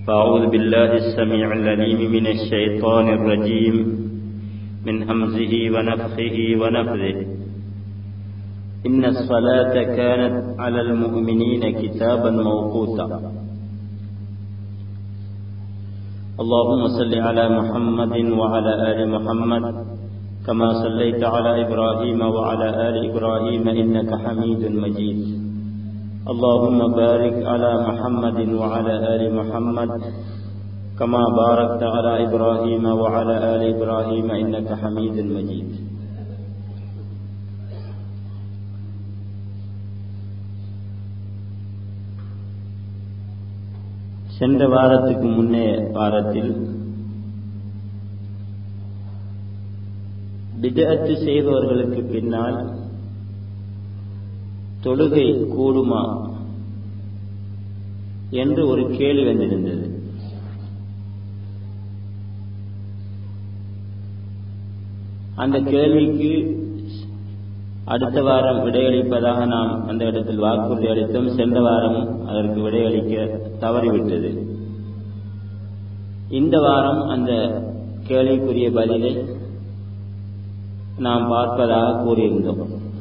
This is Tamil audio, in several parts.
فأعوذ بالله السميع العليم من الشيطان الرجيم من همزه ونفخه ونفذه إن الصلاة كانت على المؤمنين كتابا موقوتا اللهم صل على محمد وعلى آل محمد كما صليت على إبراهيم وعلى آل إبراهيم إنك حميد مجيد اللهم بارك على محمد وعلى آل محمد كما باركت على إبراهيم وعلى آل إبراهيم إنك حميد مجيد சென்ற வாரத்துக்கு முன்னே வாரத்தில் விதத்து செய்பவர்களுக்கு பின்னால் தொழுகை கூடுமா என்று ஒரு கேள்வி வந்திருந்தது அந்த கேள்விக்கு அடுத்த வாரம் விடையளிப்பதாக நாம் அந்த இடத்தில் வாக்குறுதி அளித்தோம் சென்ற வாரம் அதற்கு விடையளிக்க தவறிவிட்டது இந்த வாரம் அந்த கேள்விக்குரிய பதிலை நாம் பார்ப்பதாக கூறியிருந்தோம்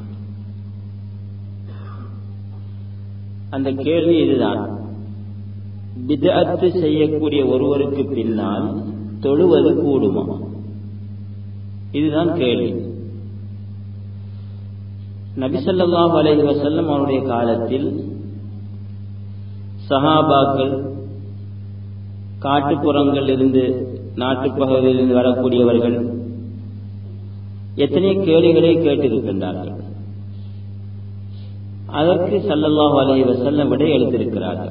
அந்த கேள்வி இதுதான் விதத்து செய்யக்கூடிய ஒருவருக்கு பின்னால் தொழுவது கூடுமா இதுதான் கேள்வி நபிசல்லாஹ் அலைஹி வசல்லம் அவருடைய காலத்தில் சஹாபாக்கள் காட்டுப்புறங்கள் இருந்து நாட்டுப்பகுதியில் இருந்து வரக்கூடியவர்கள் எத்தனை கேள்விகளை கேட்டிருக்கின்றார்கள் அதற்கு சல்லல்லாஹு அலைஹி வசல்லம் விட எழுதியிருக்கிறார்கள்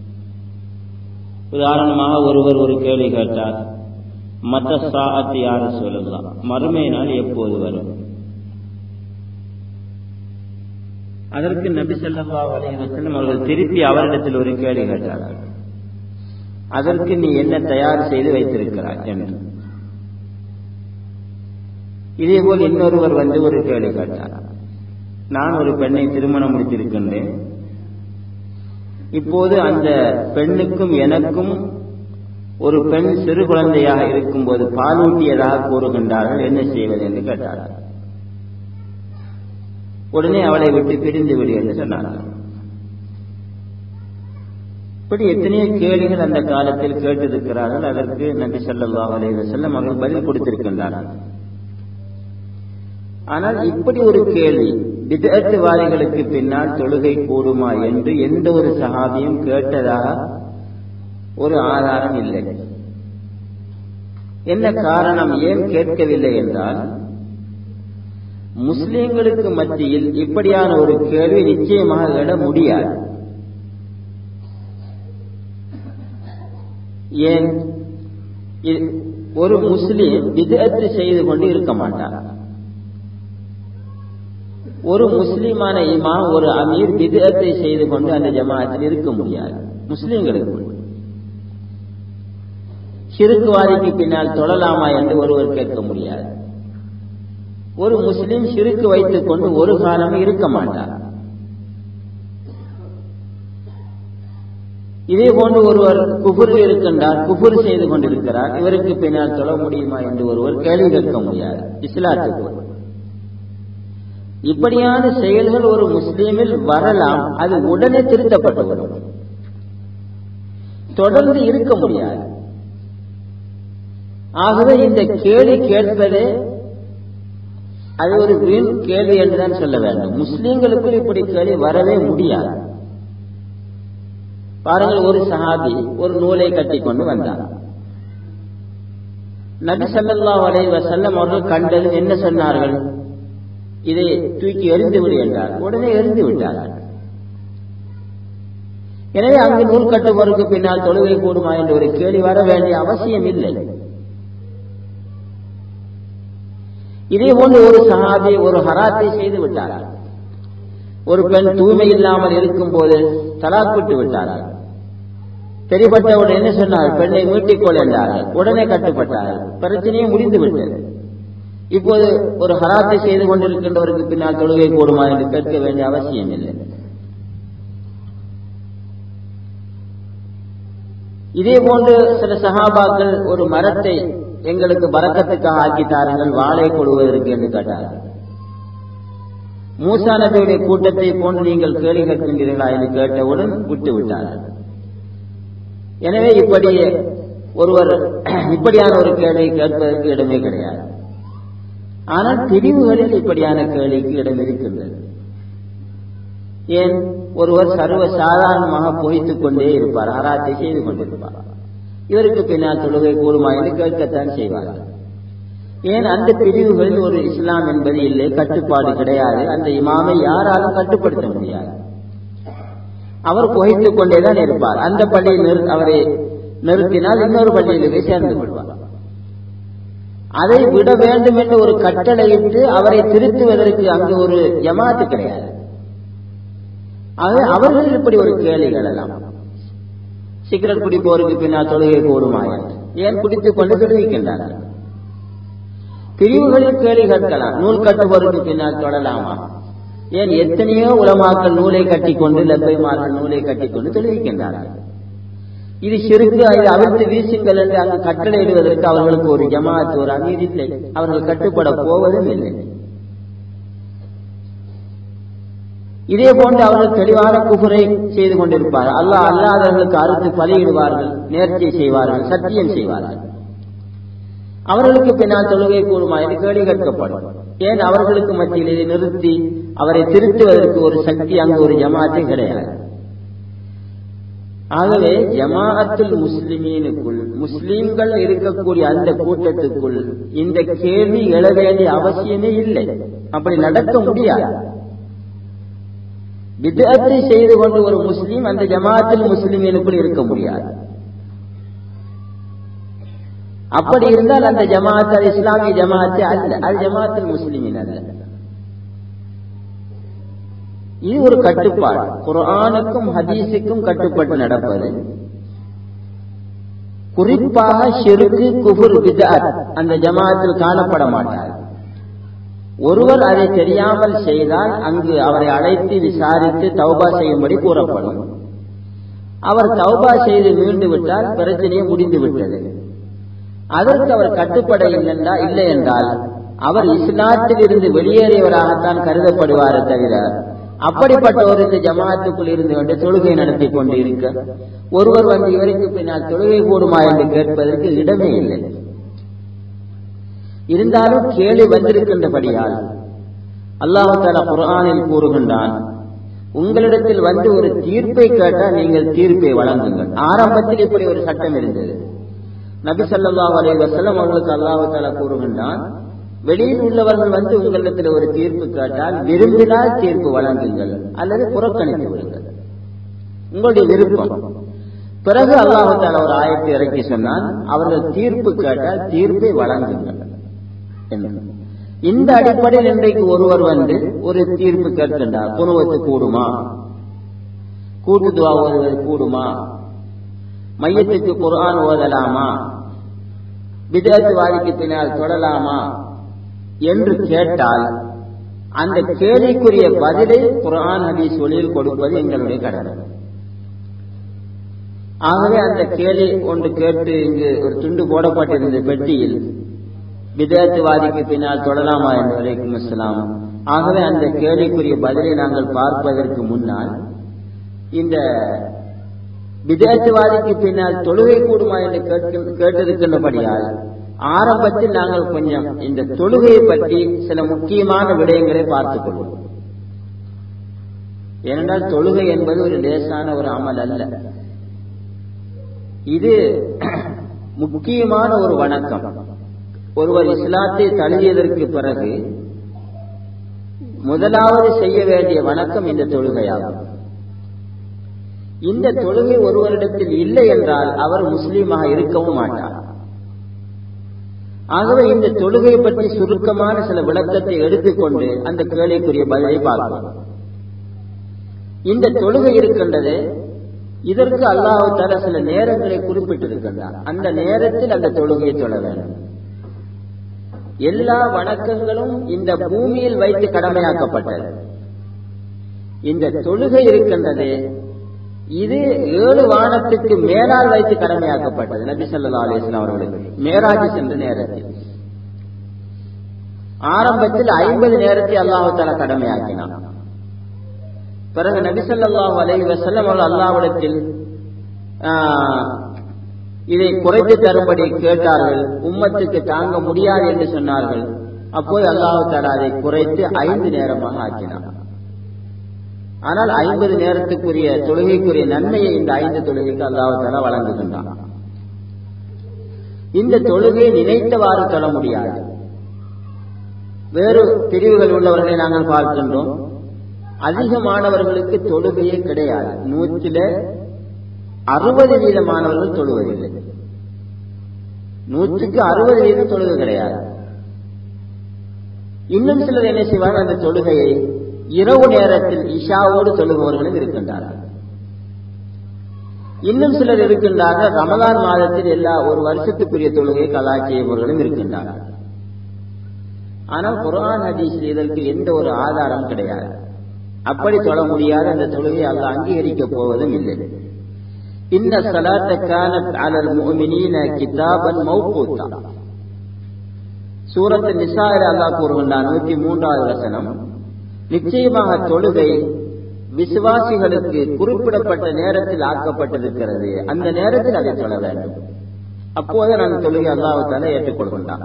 உதாரணமாக ஒருவர் ஒரு கேள்வி கேட்டார் மத்த சாத்து யாரு சொல்லலாம் மறுமை நாள் எப்போது வரும் அதற்கு நபி சொல்லா அலைவசல்லம் அவர்கள் திருப்பி அவரிடத்தில் ஒரு கேள்வி கேட்டார்கள் அதற்கு நீ என்ன தயார் செய்து வைத்திருக்கிறாய் என்று இதேபோல் இன்னொருவர் வந்து ஒரு கேள்வி கேட்டார் நான் ஒரு பெண்ணை திருமணம் முடித்திருக்கின்றேன் இப்போது அந்த பெண்ணுக்கும் எனக்கும் ஒரு பெண் சிறு குழந்தையாக இருக்கும்போது பாலூட்டியதாக கூறுகின்றார்கள் என்ன செய்வது என்று கேட்டார்கள் உடனே அவளை விட்டு பிரிந்து விடு என்று சொன்னார்கள் இப்படி எத்தனையோ கேள்விகள் அந்த காலத்தில் கேட்டிருக்கிறார்கள் அதற்கு நபி சொல்லா அலைவ செல்லம் அவர்கள் பதில் கொடுத்திருக்கின்றார்கள் ஆனால் இப்படி ஒரு கேள்வி விதத்துவாதிகளுக்கு பின்னால் தொழுகை கூடுமா என்று எந்த ஒரு சகாபியும் கேட்டதாக ஒரு ஆதாரம் இல்லை என்ன காரணம் ஏன் கேட்கவில்லை என்றால் முஸ்லிம்களுக்கு மத்தியில் இப்படியான ஒரு கேள்வி நிச்சயமாக எழ முடியாது ஏன் ஒரு முஸ்லீம் விதத்து செய்து கொண்டு இருக்க மாட்டார் ஒரு முஸ்லிமான இமா ஒரு அமீர் விதத்தை செய்து கொண்டு அந்த ஜமாத்தில் இருக்க முடியாது முஸ்லிம்களுக்கு சிறுக்குவாதிக்கு பின்னால் தொழலாமா என்று ஒருவர் கேட்க முடியாது ஒரு முஸ்லிம் சிறுக்கு வைத்துக் கொண்டு ஒரு காலம் இருக்க மாட்டார் இதே போன்று ஒருவர் குபுர் இருக்கின்றார் குபுர் செய்து கொண்டிருக்கிறார் இவருக்கு பின்னால் தொழ முடியுமா என்று ஒருவர் கேள்வி கேட்க முடியாது இஸ்லாத்துக்கு இப்படியான செயல்கள் ஒரு முஸ்லீமில் வரலாம் அது உடனே திருத்தப்பட்டு வரும் தொடர்ந்து இருக்க முடியாது ஆகவே இந்த கேள்வி கேட்பதே அது ஒரு வீண் கேள்வி என்றுதான் சொல்ல வேண்டும் முஸ்லீம்களுக்குள் இப்படி கேள்வி வரவே முடியாது பாருங்கள் ஒரு சஹாபி ஒரு நூலை கட்டி கொண்டு வந்தார் நபி சல்லா வலை வசல்லம் அவர்கள் கண்டது என்ன சொன்னார்கள் இதை தூக்கி எரிந்து விடு என்றார் உடனே எரிந்து விட்டார்கள் எனவே அங்கு நூல் கட்டுவோருக்கு பின்னால் தொழுகை கூடுமா என்ற ஒரு கேள்வி வர வேண்டிய அவசியம் இல்லை இதே போன்று ஒரு சஹாபி ஒரு ஹராத்தை செய்து விட்டார்கள் ஒரு பெண் தூய்மை இல்லாமல் இருக்கும் போது தலாக்கிட்டு விட்டார்கள் தெரிப்பட்டவுடன் என்ன சொன்னார் பெண்ணை மீட்டிக்கொள் என்றார்கள் உடனே கட்டுப்பட்டார்கள் பிரச்சனையே முடிந்து விட்டது இப்போது ஒரு ஹராத்தை செய்து கொண்டிருக்கின்றவருக்கு பின்னால் தொழுகை கூடுமா என்று கேட்க வேண்டிய அவசியம் இல்லை இதே போன்று சில சகாபாக்கள் ஒரு மரத்தை எங்களுக்கு பறக்கத்துக்காக ஆக்கி தாருங்கள் வாழை கொடுவதற்கு என்று கேட்டார்கள் மூசா நபியுடைய கூட்டத்தை போன்று நீங்கள் கேள்வி கேட்கின்றீர்களா என்று கேட்டவுடன் விட்டு விட்டார்கள் எனவே இப்படி ஒருவர் இப்படியான ஒரு கேள்வி கேட்பதற்கு இடமே கிடையாது ஆனால் பிரிவுகளில் இப்படியான கேள்விக்கு இடம் இருக்கின்றது ஏன் ஒருவர் சர்வ சாதாரணமாக பொய்த்துக் கொண்டே இருப்பார் ஆராய்ச்சி செய்து கொண்டிருப்பார் இவருக்கு பின்னால் தொழுகை கூடுமா என்று கேட்கத்தான் செய்வார்கள் ஏன் அந்த பிரிவுகளில் ஒரு இஸ்லாம் என்பது இல்லை கட்டுப்பாடு கிடையாது அந்த இமாமை யாராலும் கட்டுப்படுத்த முடியாது அவர் புகைத்துக் கொண்டேதான் இருப்பார் அந்த பள்ளியில் அவரை நிறுத்தினால் இன்னொரு பள்ளியில் போய் சேர்ந்து கொள்வார் அதை விட வேண்டும் என்று ஒரு கட்டளையிட்டு அவரை திருத்துவதற்கு அங்கு ஒரு ஜமாத்து கிடையாது அவர்கள் இப்படி ஒரு கேள்விகள் எல்லாம் சிகரெட் குடிப்போருக்கு பின்னால் தொழுகை கூடுமாய ஏன் குடித்துக் கொண்டு தெரிவிக்கின்றார்கள் பிரிவுகளில் கேள்வி கேட்கலாம் நூல் கட்டுவோருக்கு பின்னால் தொடலாமா ஏன் எத்தனையோ உலமாக்கள் நூலை கட்டிக்கொண்டு லப்பைமார்கள் நூலை கட்டிக்கொண்டு தெரிவிக்கின்றார்கள் இது சிறுக்கு அதை அவிழ்த்து வீசுங்கள் என்று அங்கு கட்டளையிடுவதற்கு அவர்களுக்கு ஒரு ஜமாத் ஒரு அமீர் இல்லை அவர்கள் கட்டுப்பட போவதும் இல்லை இதே போன்று அவர்கள் தெளிவான குபுரை செய்து கொண்டிருப்பார்கள் அல்லாஹ் அல்லாதவர்களுக்கு அறுத்து பலியிடுவார்கள் நேர்ச்சி செய்வார்கள் சத்தியம் செய்வார்கள் அவர்களுக்கு பின்னால் தொழுகை கூடுமா என்று கேள்வி கேட்கப்படும் ஏன் அவர்களுக்கு மத்தியில் இதை நிறுத்தி அவரை திருத்துவதற்கு ஒரு சக்தி அங்கு ஒரு ஜமாத்தே கிடையாது ஆகவே ஜமாஅத்துல் முஸ்லிமீனுக்குள் முஸ்லீம்கள் இருக்கக்கூடிய அந்த கூட்டத்துக்குள் இந்த கேள்வி எழ வேண்டிய அவசியமே இல்லை அப்படி நடக்க முடியாது விதத்தை செய்து கொண்டு ஒரு முஸ்லீம் அந்த ஜமாத்தில் முஸ்லிமீனுக்குள் இருக்க முடியாது அப்படி இருந்தால் அந்த ஜமாத் அது இஸ்லாமிய ஜமாத்து அல்ல அது ஜமாத்தில் முஸ்லிமின் அல்ல இது ஒரு கட்டுப்பாடு குரானுக்கும் ஹதீஸுக்கும் கட்டுப்பட்டு நடப்பது குறிப்பாக ஷிருக்கு குபுர் விதாத் அந்த ஜமாத்தில் காணப்பட மாட்டார் ஒருவர் அதை தெரியாமல் செய்தால் அங்கு அவரை அழைத்து விசாரித்து தௌபா செய்யும்படி கூறப்படும் அவர் தௌபா செய்து மீண்டு விட்டால் பிரச்சனையே முடிந்து விட்டது அதற்கு அவர் கட்டுப்பட இல்லை என்றால் அவர் இஸ்லாத்தில் இருந்து வெளியேறியவராகத்தான் கருதப்படுவாரே தவிர அப்படிப்பட்ட ஒரு இந்த ஜமாத்துக்குள் இருந்து கொண்டு தொழுகை நடத்தி கொண்டு இருக்க ஒருவர் வந்து இவருக்கு பின்னால் தொழுகை கூடுமா என்று கேட்பதற்கு இடமே இல்லை இருந்தாலும் கேள்வி வந்திருக்கின்றபடியால் அல்லாஹு தாலா குரானில் கூறுகின்றான் உங்களிடத்தில் வந்து ஒரு தீர்ப்பை கேட்டால் நீங்கள் தீர்ப்பை வழங்குங்கள் ஆரம்பத்தில் இப்படி ஒரு சட்டம் இருந்தது நபி சல்லாஹ் அலி வசலம் அவர்களுக்கு அல்லாஹு தாலா கூறுகின்றான் வெளியில் உள்ளவர்கள் வந்து உங்களிடத்தில் ஒரு தீர்ப்பு கேட்டால் விரும்பினால் தீர்ப்பு வழங்குங்கள் அல்லது புறக்கணித்து விடுங்கள் உங்களுடைய விருப்பம் பிறகு அல்லாஹு தாலா ஒரு ஆயத்தை இறக்கி சொன்னால் அவர்கள் தீர்ப்பு கேட்டால் தீர்ப்பை வழங்குங்கள் இந்த அடிப்படையில் இன்றைக்கு ஒருவர் வந்து ஒரு தீர்ப்பு கேட்கின்றார் குணுவத்து கூடுமா கூட்டு துவா ஓதுவது கூடுமா மையத்துக்கு குரான் ஓதலாமா விதத்துவாதிக்கு பின்னால் தொடலாமா என்று கேட்டால் அந்த கேள்விக்குரிய பதிலை குரான் ஹதீஸ் ஒளியில் கொடுப்பது எங்களுடைய கடமை ஆகவே அந்த கேள்வி ஒன்று கேட்டு இங்கு ஒரு துண்டு போடப்பட்டிருந்த பெட்டியில் விதத்துவாதிக்கு பின்னால் தொடலாமா என்று வரைக்கும் இஸ்லாம் ஆகவே அந்த கேள்விக்குரிய பதிலை நாங்கள் பார்ப்பதற்கு முன்னால் இந்த விதேசவாதிக்கு பின்னால் தொழுகை கூடுமா என்று கேட்டிருக்கின்றபடியால் ஆரம்பத்தில் நாங்கள் கொஞ்சம் இந்த தொழுகையை பற்றி சில முக்கியமான விடயங்களை பார்த்துக் கொள்வோம் ஏனென்றால் தொழுகை என்பது ஒரு லேசான ஒரு அமல் அல்ல இது முக்கியமான ஒரு வணக்கம் ஒருவர் இஸ்லாத்தை தழுவியதற்கு பிறகு முதலாவது செய்ய வேண்டிய வணக்கம் இந்த தொழுகையாகும் இந்த தொழுகை ஒருவரிடத்தில் இல்லை என்றால் அவர் முஸ்லீமாக இருக்கவும் மாட்டார் ஆகவே இந்த தொழுகை பற்றி சுருக்கமான சில விளக்கத்தை எடுத்துக்கொண்டு அந்த கேள்விக்குரிய பதிலை பார்க்கலாம் இந்த தொழுகை இருக்கின்றது இதற்கு அல்லாஹு தர சில நேரங்களை குறிப்பிட்டிருக்கின்றார் அந்த நேரத்தில் அந்த தொழுகையை தொழ வேண்டும் எல்லா வணக்கங்களும் இந்த பூமியில் வைத்து கடமையாக்கப்பட்டது இந்த தொழுகை இருக்கின்றது இது ஏழு வானத்துக்கு மேலால் வைத்து கடமையாக்கப்பட்டது நபி ஸல்லல்லாஹு அலைஹி வஸல்லம் அவர்களுக்கு மேராஜ் சென்ற நேரத்தில் ஆரம்பத்தில் ஐம்பது நேரத்தை அல்லாஹு தாலா கடமையாக்கினான் பிறகு நபி ஸல்லல்லாஹு அலைஹி வஸல்லம் அவர்கள் அல்லாஹ்விடத்தில் இதை குறைத்து தரும்படி கேட்டார்கள் உம்மத்துக்கு தாங்க முடியாது என்று சொன்னார்கள் அப்போது அல்லாஹு தாலா அதை குறைத்து ஐந்து நேரமாக ஆக்கினான் ஆனால் ஐம்பது நேரத்துக்குரிய தொழுகைக்குரிய நன்மையை இந்த ஐந்து தொழுகைக்கு அல்லாஹு தாலா வழங்குகின்றான் இந்த தொழுகையை நினைத்தவாறு தொழ முடியாது வேறு பிரிவுகள் உள்ளவர்களை நாங்கள் பார்க்கின்றோம் அதிகமானவர்களுக்கு தொழுகையே கிடையாது நூற்றில அறுபது வீதமானவர்கள் தொழுவதில்லை நூற்றுக்கு அறுபது வீதம் தொழுகை கிடையாது இன்னும் சிலர் என்ன செய்வார்கள் அந்த தொழுகையை இரவு நேரத்தில் இஷாவோடு தொழுபவர்களும் இருக்கின்றார்கள் இன்னும் சிலர் இருக்கின்றார்கள் ரமதான் மாதத்தில் எல்லா ஒரு வருஷத்துக்குரிய தொழுகையை கலா செய்பவர்களும் இருக்கின்றார்கள் ஆனால் குரான் ஹதீஸில் இதற்கு எந்த ஒரு ஆதாரம் கிடையாது அப்படி தொழ முடியாத அந்த தொழுகை அல்ல அங்கீகரிக்க போவதும் இல்லை இந்த சலாத்த கானத் அலல் முஃமினீன கிதாபன் மௌகூத்தா சூரத்து நிசாயில் அல்லாஹ் கூறுகின்றான் நூத்தி மூன்றாவது வசனம் நிச்சயமாக தொழுகை விசுவாசிகளுக்கு குறிப்பிடப்பட்ட நேரத்தில் ஆக்கப்பட்டிருக்கிறது அந்த நேரத்தில் அதை சொல்ல வேண்டும் அப்போது நான் தொழுகை அல்லாஹால ஏற்றுக்கொள்கின்றான்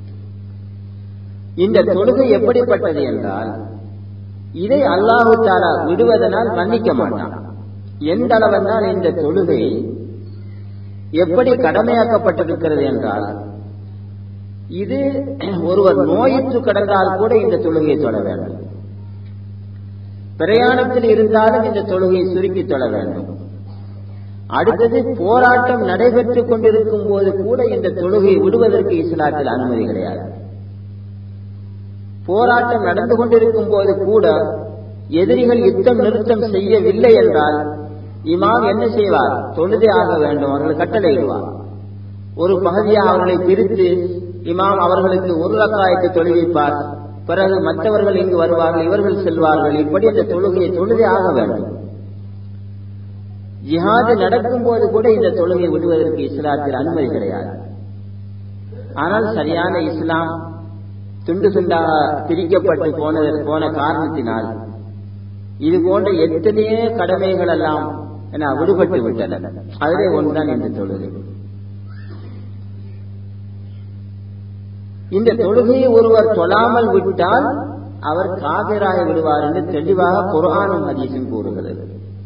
இந்த தொழுகை எப்படிப்பட்டது என்றால் இதை அல்லாஹு தாலா விடுவதனால் மன்னிக்க மாட்டான் எந்த அளவென்றால் இந்த தொழுகை எப்படி கடமையாக்கப்பட்டிருக்கிறது என்றால் இது ஒருவர் நோயிற்று கடந்தால் கூட இந்த தொழுகையை தொட வேண்டும் பிரயாணத்தில் இருந்தாலும் இந்த தொழுகையை சுருக்கி தொழ வேண்டும் அடுத்தது போராட்டம் நடைபெற்றுக் கொண்டிருக்கும் போது கூட இந்த தொழுகையை விடுவதற்கு இஸ்லாத்தில் அனுமதி கிடையாது போராட்டம் நடந்து கொண்டிருக்கும் போது கூட எதிரிகள் யுத்தம் நிறுத்தம் செய்யவில்லை என்றால் இமாம் என்ன செய்வார் தொழுதே ஆக வேண்டும் அவர்கள் கட்டளையிடுவார் ஒரு பகுதியாக அவர்களை பிரித்து இமாம் அவர்களுக்கு ஒரு ரக்காயத்தை தொழுவிப்பார் பிறகு மற்றவர்கள் இங்கு வருவார்கள் இவர்கள் செல்வார்கள் இப்படி அந்த தொழுகையை தொழுதே ஆக வேண்டும் ஜிஹாது நடக்கும் போது கூட இந்த தொழுகை விடுவதற்கு இஸ்லாத்தில் அனுமதி கிடையாது ஆனால் சரியான இஸ்லாம் துண்டு துண்டாக பிரிக்கப்பட்டு போன போன காரணத்தினால் இது போன்ற எத்தனையோ கடமைகள் எல்லாம் என விடுபட்டு விட்டன அதிலே ஒன்றுதான் இந்த தொழுகை இந்த தொழுகையை ஒருவர் தொழாமல் விட்டால் அவர் காபிராக விடுவார் என்று தெளிவாக குரானும் ஹதீஸும் கூறுகிறது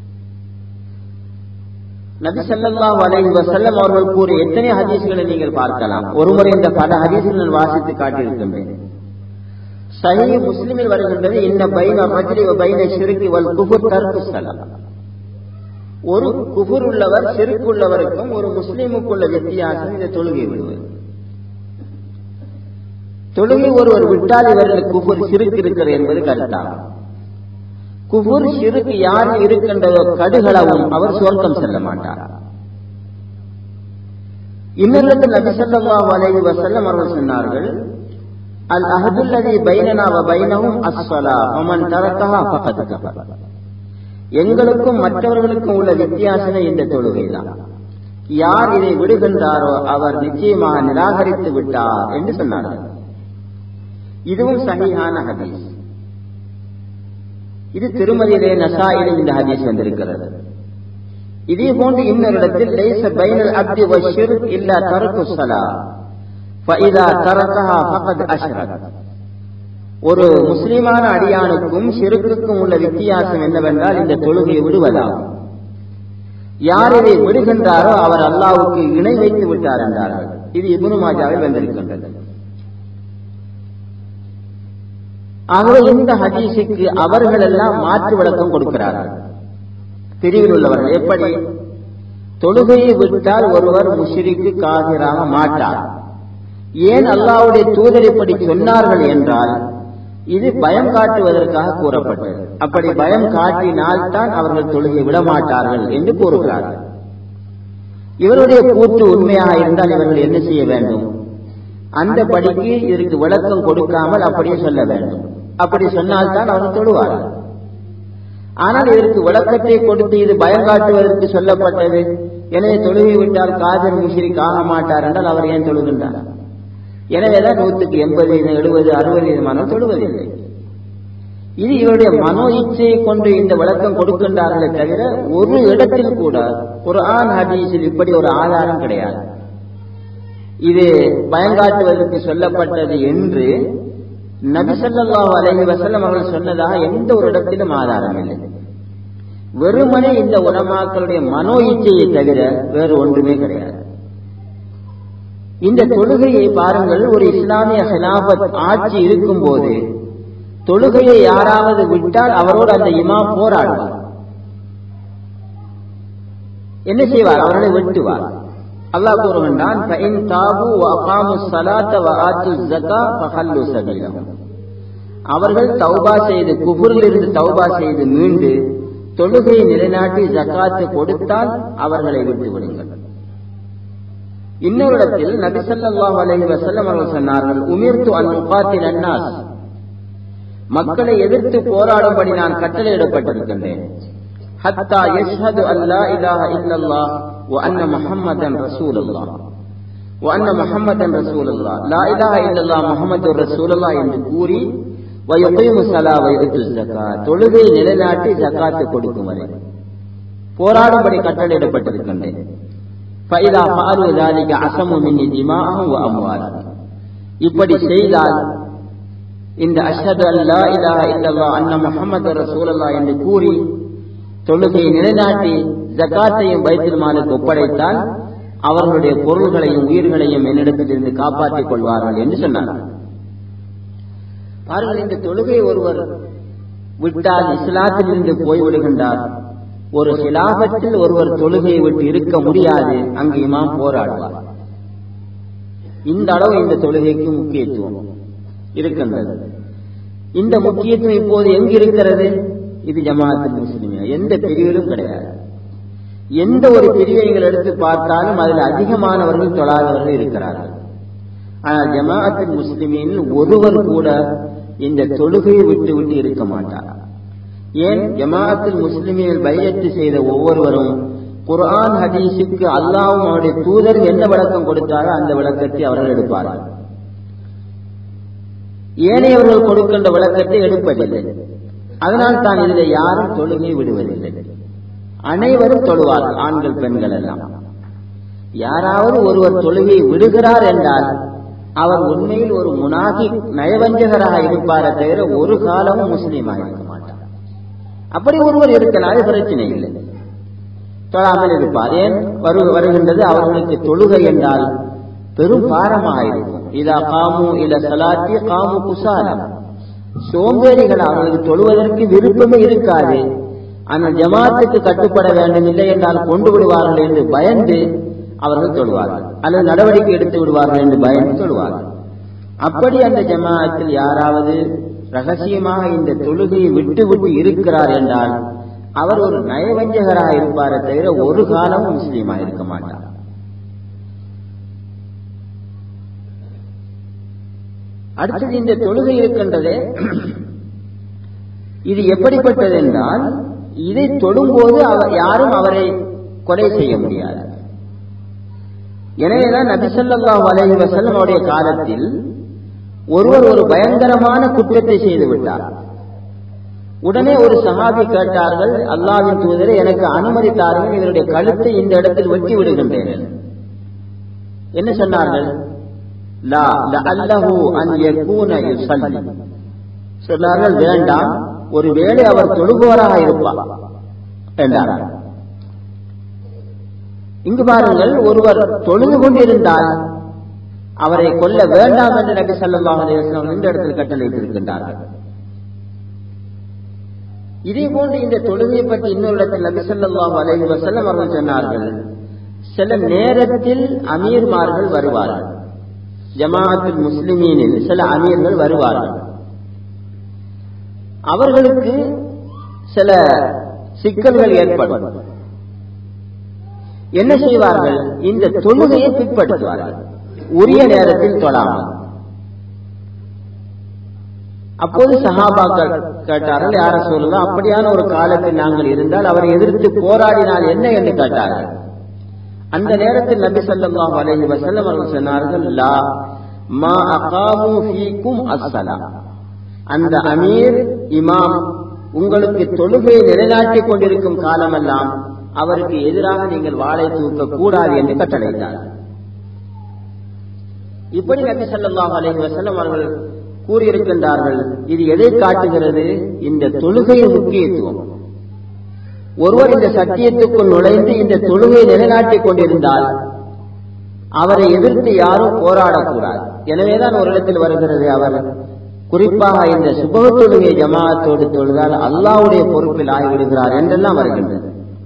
நபி ஸல்லல்லாஹு அலைஹி வஸல்லம் அவர்கள் கூறிய எத்தனை ஹதீஸ்களை நீங்கள் பார்க்கலாம் ஒருமுறை இந்த பல ஹதீஸ்களை நான் வாசித்து காட்டியிருக்கின்றேன் சஹீஹ் முஸ்லிமில் வருகின்றது இன்ன பைன ரஜ்லி வ பைன ஷிர்கி வல் குஃபர் தர்க்கு ஸலாம் ஒரு குஃபர் உள்ளவர் ஷிர்க் உள்ளவருக்கும் ஒரு முஸ்லிமுக்குள்ள வித்தியாசம் இந்த தொழுகை விடுவது தொழுகை ஒருவர் விட்டால் இவர்கள் குஃபர் சிறுக்கு இருக்கிறது என்பது கருத்தாகும் குஃபுர் சிறுக்கு யார் இருக்கின்றதோ கடுகளவும் அவர் சுவர்க்கம் செல்ல மாட்டார் இன்னொரு நபி ஸல்லல்லாஹு அலைஹி வஸல்லம் அவர்கள் சொன்னார்கள் அல் அஹதுல்லதி பைனனா வ பைனஹும் அஸ்ஸலா வமன் தரக்கஹா ஃபகத் கஃபர் எங்களுக்கும் மற்றவர்களுக்கும் உள்ள வித்தியாசமே இந்த தொழுகைதான் யார் இதை விடுகின்றாரோ அவர் நிச்சயமாக நிராகரித்து விட்டார் என்று சொன்னார்கள் இதுவும் சகிஹான ஹதீஸ் இது திருமதியிலே நசாயிலும் இந்த ஹதீஸ் வந்திருக்கிறது இதே போன்று இன்னொரு இடத்தில் லைஸ பைனல் அப்தி வஷிர்க் இல்லா தரக்கு ஸலா ஃபஇதா தரக்கஹா ஃபகத் அஷ்ரக் ஒரு முஸ்லிமான அடியானுக்கும் ஷிருக்குக்கும் உள்ள வித்தியாசம் என்னவென்றால் இந்த தொழுகையை விடுவதாகும் யார் இதை விடுகின்றாரோ அவர் அல்லாவுக்கு இணை வைத்து விட்டார் என்றார்கள் இது இபுனு மாஜாவில் வந்திருக்கின்றது ஆகவே இந்த ஹதீஸுக்கு அவர்கள் எல்லாம் மாற்று விளக்கம் கொடுக்கிறார்கள் பிரிவில் உள்ளவர்கள் எப்படி தொழுகையை விட்டால் ஒருவர் முஷிரிக்கு காதிராக மாட்டார் ஏன் அல்லாவுடைய தூதர் இப்படி சொன்னார்கள் என்றால் இது பயம் காட்டுவதற்காக கூறப்பட்டது அப்படி பயம் காட்டினால் தான் அவர்கள் தொழுகை விடமாட்டார்கள் என்று கூறுகிறார்கள் இவருடைய கூற்று உண்மையாக இருந்தால் இவர்கள் என்ன செய்ய வேண்டும் அந்த படிக்கு இதற்கு விளக்கம் கொடுக்காமல் அப்படியே சொல்ல வேண்டும் அப்படி சொன்னால்தான் அவர்கள் தொழுவார்கள் ஆனால் இதற்கு விளக்கத்தை கொடுத்து இது பயங்காட்டுவதற்கு சொல்லப்பட்டது எனவே தொழுகை விட்டால் காதல் முஷிரிக் ஆக மாட்டார் என்றால் அவர் ஏன் தொழுகின்றார் எனவேதான் நூற்றுக்கு எண்பது வீதம் எழுபது அறுபது வீதமானவர் தொழுவதில்லை இது இவருடைய மனோ இச்சையை கொண்டு இந்த விளக்கம் கொடுக்கின்றார்களே தவிர ஒரு இடத்தில் கூட குர்ஆன் ஹதீஸில் இப்படி ஒரு ஆதாரம் கிடையாது இது பயங்காட்டுவதற்கு சொல்லப்பட்டது என்று நபிசல்லாஹு அலைஹி வசல்லம் அவர்கள் சொன்னதாக எந்த ஒரு இடத்திலும் ஆதாரம் இல்லை வெறுமனே இந்த உலமாக்களுடைய மனோ இச்சையை தவிர வேறு ஒன்றுமே கிடையாது இந்த தொழுகையை பாருங்கள் ஒரு இஸ்லாமிய ஹிலாபத் ஆட்சி இருக்கும் போது தொழுகையை யாராவது விட்டால் அவரோடு அந்த இமாம் போராடுவார் என்ன செய்வார் அவர்களை வெட்டுவார் அல்லாஹ் கூறுகின்றான் அவர்கள் தௌபா செய்து குபுரில் இருந்து தௌபா செய்து மீண்டு தொழுகையை நிலைநாட்டி ஜக்காத்து கொடுத்தால் அவர்களை விட்டு விடுங்கள் இன்னொரு இடத்தில் நபிசல்லாஹு அலைஹி வஸல்லம் அவர்கள் சொன்னார்கள் உமிர்த்து அன் முகாத்தில் அன்னாஸ் மக்களை எதிர்த்து போராடும்படி நான் கட்டளையிடப்பட்டிருக்கின்றேன் ஹத்தா யஷ்ஹது அல்லா இலாஹ இல்லல்லாஹ் வ அன்ன முஹம்மதன் ரசூலுல்லாஹ் வ அன்ன முஹம்மதன் ரசூலுல்லாஹ் லா இலாஹ இல்லல்லாஹ் முஹம்மதுர் ரசூலுல்லாஹ் என்று கூறி வ யுகீமு ஸலா வ யுத்து ஸகாத் தொழுகை நிலைநாட்டி ஜகாத்து கொடுக்கும் வரை போராடும்படி கட்டளையிடப்பட்டிருக்கின்றேன் ஃபைதா ஃபாலு ذلك அஸமு மின்னி திமாஅஹும் வ அம்வாலஹும் இப்படி செய்தால் இந்த அஷ்ஹது அல்லா இலாஹ இல்லல்லாஹ் அன்ன முஹம்மது ரசூலுல்லாஹ் என்று கூறி தொழுகையை நிலைநாட்டி ஜக்காத்தையும் பைத்துல் மாலுக்கு ஒப்படைத்தால் அவர்களுடைய பொருள்களையும் உயிர்களையும் என்னிடத்திலிருந்து காப்பாற்றிக் கொள்வார்கள் என்று சொன்னார்கள் பாருங்கள் இந்த தொழுகை ஒருவர் விட்டால் இஸ்லாத்திலிருந்து போய்விடுகின்றார் ஒரு சிலாபத்தில் ஒருவர் தொழுகையை விட்டு இருக்க முடியாது அங்கு இமாம் போராடுவார் இந்த அளவு இந்த தொழுகைக்கு முக்கியத்துவம் இருக்கின்றது இந்த முக்கியத்துவம் இப்போது எங்கு இருக்கிறது இது ஜமாஅத்தில் முஸ்லிமியா எந்த பிரிவிலும் கிடையாது எந்த ஒரு பிரிவை நீங்கள் எடுத்து பார்த்தாலும் அதில் அதிகமானவர்கள் தொழாதவர்கள் இருக்கிறார்கள் ஆனால் ஜமாஅத்தில் முஸ்லிமின் ஒருவர் கூட இந்த தொழுகையை விட்டு விட்டு இருக்க மாட்டார் ஏன் ஜமாஅத்தில் முஸ்லிமில் பையத்து செய்த ஒவ்வொருவரும் குர்ஆன் ஹதீஸுக்கு அல்லாவும் அவருடைய தூதர் என்ன விளக்கம் கொடுத்தாரோ அந்த விளக்கத்தை அவர்கள் எடுப்பார்கள் ஏனையவர்கள் கொடுக்கின்ற விளக்கத்தை எடுப்பதில்லை அதனால் தான் இதில் யாரும் தொழுகை விடுவதில்லை அனைவரும் தொழுவார்கள் ஆண்கள் பெண்கள் எல்லாம் யாராவது ஒருவர் தொழுகையை விடுகிறார் என்றால் அவர் உண்மையில் ஒரு முனாகி நயவஞ்சகராக இருப்பாரே தவிர ஒரு காலமும் முஸ்லீமாக இருக்க மாட்டார் அப்படி ஒருவர் இருக்கலாம் அது பிரச்சனை இல்லை தொழாமல் இருப்பார் ஏன் வரு வருகின்றது அவர்களுக்கு தொழுகை என்றால் பெரும் பாரமாக இருக்கும் இதா காமு இல சலாத்தி காமு குசாலம் சோம்பேறிகள் அவர்களுக்கு தொழுவதற்கு விருப்பமே இருக்காது ஆனால் ஜமாத்துக்கு கட்டுப்பட வேண்டும் இல்லை என்றால் கொண்டு விடுவார்கள் என்று பயந்து அவர்கள் தொழுவார்கள் அல்லது நடவடிக்கை எடுத்து விடுவார்கள் என்று பயந்து தொழுவார்கள் அப்படி அந்த ஜமாத்தில் யாராவது ரகசியமாக இந்த தொழுகையை விட்டு விட்டு இருக்கிறார் என்றால் அவர் ஒரு நயவஞ்சகராக இருப்பாரே தவிர ஒரு காலமும் முஸ்லீமாக இருக்க மாட்டார் அடுத்தது இந்த தொழுகை இருக்கின்றதே இது எப்படிப்பட்டது என்றால் இதை தொடும்போது அவர் யாரும் அவரை கொலை செய்ய முடியாது எனவேதான் நபிசல்லாஹ் அலஹி வசல்லம் அவருடைய காலத்தில் ஒருவர் ஒரு பயங்கரமான குற்றத்தை செய்து விட்டார் உடனே ஒரு சஹாபி கேட்டார்கள் அல்லாவின் தூதரை எனக்கு அனுமதித்தார்கள் இவருடைய கழுத்தை இந்த இடத்தில் வெட்டி விடுகின்றேன் என்ன சொன்னார்கள் சொன்னார்கள் வேண்டாம் ஒருவேளை அவர் தொழுபவராக இருப்பார் என்றார் இங்கு பாருங்கள் ஒருவர் தொழுது கொண்டிருந்தால் அவரை கொல்ல வேண்டாம் என்று நபி சல்லாஹ் அலையம் இந்த இடத்தில் கட்டளையிட்டிருக்கின்றார்கள் இதே போன்று இந்த தொழுகையை பற்றி இன்னொரு இடத்தில் நபி சொல்லாஹ் அலைஹி வசல்லம் அவர்கள் சொன்னார்கள் சில நேரத்தில் அமீர்மார்கள் வருவார்கள் ஜமாஅத்தில் முஸ்லிமீனில் சில அமீர்கள் வருவார்கள் அவர்களுக்கு சில சிக்கல்கள் ஏற்படும் என்ன செய்வார்கள் இந்த தொழுகையை பிற்படுத்துவார்கள் உரிய நேரத்தில் தொழாமல் அப்போது சஹாபாக்கள் கேட்டார்கள் யார சொல்லலாம் அப்படியான ஒரு காலத்தில் நாங்கள் இருந்தால் அவரை எதிர்த்து போராடினால் என்ன என்று கேட்டார்கள் அந்த நேரத்தில் நபி ஸல்லல்லாஹு அலைஹி வஸல்லம் அவர்கள் சொன்னார்கள் லா மா அகாமு ஃபீக்கும் அஸ்ஸலா அந்த அமீர் இமாம் உங்களுக்கு தொழுகையை நிலைநாட்டிக் கொண்டிருக்கும் காலமெல்லாம் அவருக்கு எதிராக நீங்கள் வாளை தூக்க கூடாது என்று கட்டளையிட்டார் இப்படி நபி ஸல்லல்லாஹு அலைஹி வஸல்லம் அவர்கள் கூறியிருக்கின்றார்கள் இது எதை காட்டுகிறது இந்த தொழுகையின் முக்கியத்துவம் ஒருவர் இந்த சத்தியத்துக்குள் நுழைந்து இந்த தொழுகை நிலைநாட்டிக் கொண்டிருந்தால் அவரை எதிர்த்து யாரும் போராடக்கூடாது எனவேதான் ஒரு இடத்தில் வருகிறது அவர் குறிப்பாக இந்த சுபக தொழுகை ஜமாத்தோடு தொழுதால் அல்லாவுடைய பொறுப்பில் ஆகிவிடுகிறார் என்றெல்லாம் வருகின்றது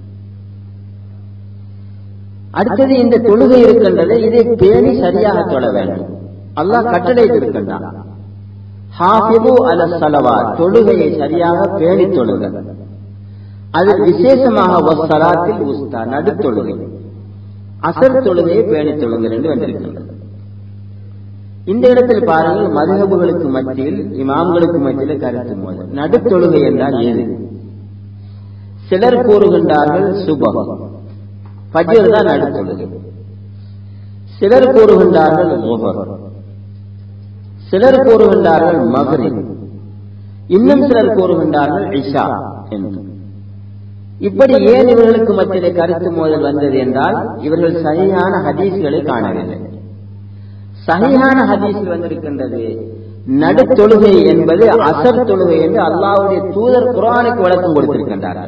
அடுத்தது இந்த தொழுகை இருக்கின்றது இதை பேணி சரியாக தொழ வேண்டும் அல்லாஹ் கட்டளை இருக்கின்றான் ஹாஃபிபு அல சலவா தொழுகையை சரியாக பேணி தொழுக அது விசேஷமாக வசலாத்தில் உஸ்தா நடுத்தொழுகை அசர் தொழுகையை பேணி தொழுங்கள் என்று வந்திருக்கின்றது இந்த இடத்தில் பாருங்கள் மதுகபுகளுக்கு மத்தியில் இமாம்களுக்கு மத்தியில் கருத்து மோதல் நடுத்தொழுகை என்றால் ஏது சிலர் கூறுகின்றார்கள் சுபகம் பஜர் தான் நடுத்தொழுகை சிலர் கூறுகின்றார்கள் முகர் சிலர் கூறுகின்றார்கள் மகரி இன்னும் சிலர் கூறுகின்றார்கள் இஷா என்று இப்படி ஏன் இவர்களுக்கு மத்தியிலே கருத்து மோதல் வந்தது என்றால் இவர்கள் சரியான ஹதீஸ்களை காணவில்லை சரியான ஹதீஸில் வந்திருக்கின்றது நடுத்தொழுகை என்பது அசர் தொழுகை என்று அல்லாவுடைய தூதர் குரானுக்கு விளக்கம் கொடுத்திருக்கின்றார்கள்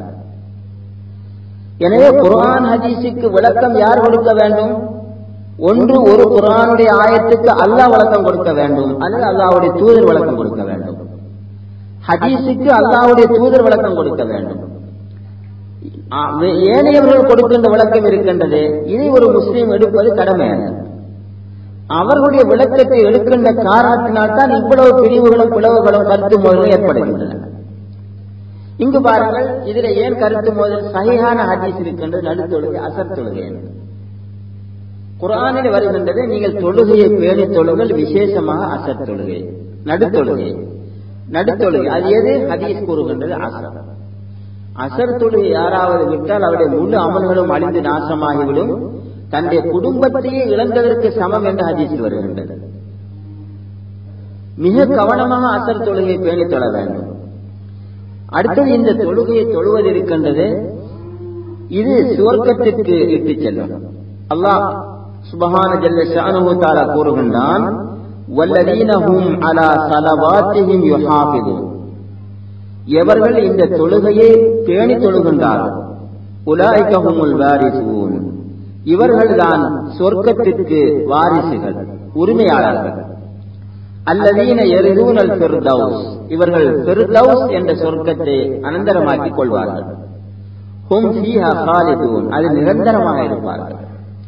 எனவே குரான் ஹதீஸுக்கு விளக்கம் யார் கொடுக்க வேண்டும் ஒன்று ஒரு குரானுடைய ஆயத்துக்கு அல்லாஹ் விளக்கம் கொடுக்க வேண்டும் அல்லது அல்லாவுடைய தூதர் விளக்கம் கொடுக்க வேண்டும் ஹதீஸுக்கு அல்லாவுடைய தூதர் விளக்கம் கொடுக்க வேண்டும் ஏனையவர்கள் கொடுக்கின்ற விளக்கம் இருக்கின்றது இதை ஒரு முஸ்லீம் எடுப்பது கடமை அவர்களுடைய விளக்கத்தை எடுக்கின்ற காரணத்தினால்தான் இவ்வளவு பிரிவுகளும் பிளவுகளும் கருத்து மோதலும் ஏற்படுகின்றன இங்கு பாருங்கள் இதுல ஏன் கருத்து மோதல் சகிஹான ஹதீஸ் இருக்கின்றது நடுத்தொழுகை அசர் தொழுகை குரானில் வருகின்றது நீங்கள் தொழுகையை பேணி தொழுங்கள் விசேஷமாக அசர் தொழுகை நடுத்தொழுகை நடுத்தொழுகை அது எது ஹதீஸ் கூறுகின்றது அசர் அசர் தொழுகை யாராவது விட்டால் அவருடைய முழு அமல்களும் அழிந்து நாசமாகிவிடும் தன்னுடைய குடும்பத்தையே இழந்ததற்கு சமம் என்று ஹதீஸில் வருகின்றது மிக கவனமாக அசர் தொழுகையை பேணி தொழ வேண்டும் அடுத்தது இந்த தொழுகையை தொழுவது இருக்கின்றது இது சுவர்க்கத்திற்கு இட்டு செல்லும் அல்லாஹ் சுபஹான ஜல்ல ஷானுஹு தஆலா கூறுகின்றான் வல்லதீன ஹும் அலா ஸலவாத்திஹிம் யுஹாஃபிதுன் எவர்கள் இந்த தொழுகையை பேணி தொழுகின்றார்கள் உலாய்க ஹுமுல் வாரிசூன் இவர்கள்தான் சொர்க்கத்திற்கு வாரிசுகள் உரிமையாளர்கள் அல்லதீன எரிதூனல் பெருதவுஸ் இவர்கள் பெருதவுஸ் என்ற சொர்க்கத்தை அனந்தரமாக்கிக் கொள்வார்கள் ஹும் ஃபீஹா காலிதூன் அது நிரந்தரமாக இருப்பார்கள்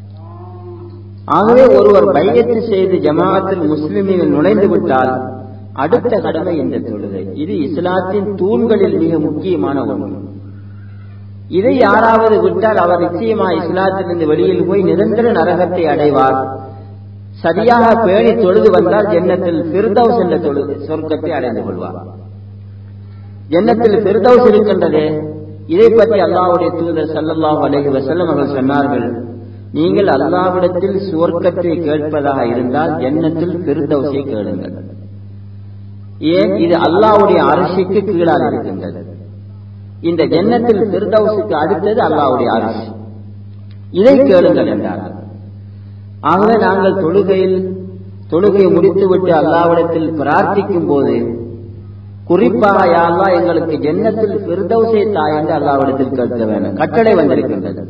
ஆகவே ஒருவர் பையத்து செய்து ஜமாஅத்தில் முஸ்லிமில் நுழைந்து விட்டால் அடுத்த கடமை இந்த தொழுகை இது இஸ்லாத்தின் தூண்களில் மிக முக்கியமான ஒன்று இதை யாராவது விட்டால் அவர் நிச்சயமா இஸ்லாத்திலிருந்து வெளியில் போய் நிரந்தர நரகத்தை அடைவார் சரியாக பேணி தொழுது வந்தால் ஜென்னத்தில் பிர்தவுஸ் என்ற தொழுது சொர்க்கத்தை அடைந்து கொள்வார் ஜென்னத்தில் பிர்தவுஸ் இருக்கின்றதே இதை பற்றி அல்லாவுடைய தூதர் சல்லல்லாஹு அலைஹி வஸல்லம் அவர்கள் சொன்னார்கள் நீங்கள் அல்லாவிடத்தில் சுவர்க்கத்தை கேட்பதாக இருந்தால் ஜன்னத்தில் பிர்தவுஸை கேளுங்கள் ஏன் இது அல்லாவுடைய அரசுக்கு கீழாக இருக்கின்றது இந்த ஜன்னத்தில் பிர்தவுஸுக்கு அடுத்தது அல்லாவுடைய அரசு இதை கேளுங்கள் என்றார்கள் ஆகவே நாங்கள் தொழுகையில் தொழுகையை முடித்துவிட்டு அல்லாவிடத்தில் பிரார்த்திக்கும் போது குறிப்பாக யாழ்லா எங்களுக்கு ஜன்னத்தில் பிர்தவுசை தாய் என்று அல்லாவிடத்தில் கேட்க வேண்டும் கட்டளை வந்திருக்கின்றது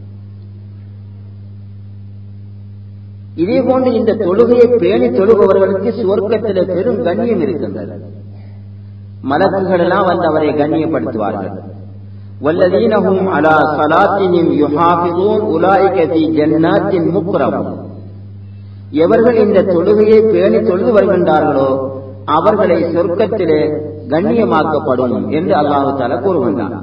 இதே போன்று இந்த தொழுகையை பேணி தொழுபவர்களுக்கு சுவர்க்கத்தில் பெரும் கண்ணியம் இருக்கின்றது மலக்குகள் எல்லாம் வந்து அவரை கண்ணியப்படுத்துவார்கள் والذين هم على صلاتهم يحافظون أولئك في جنات مكرمون எவர்கள் இந்த தொழுகையை பேணி தொழுது வருகின்றார்களோ அவர்களை சொர்க்கத்திலே கண்ணியமாக்கப்படும் என்று அல்லாஹு தால கூறுகின்றான்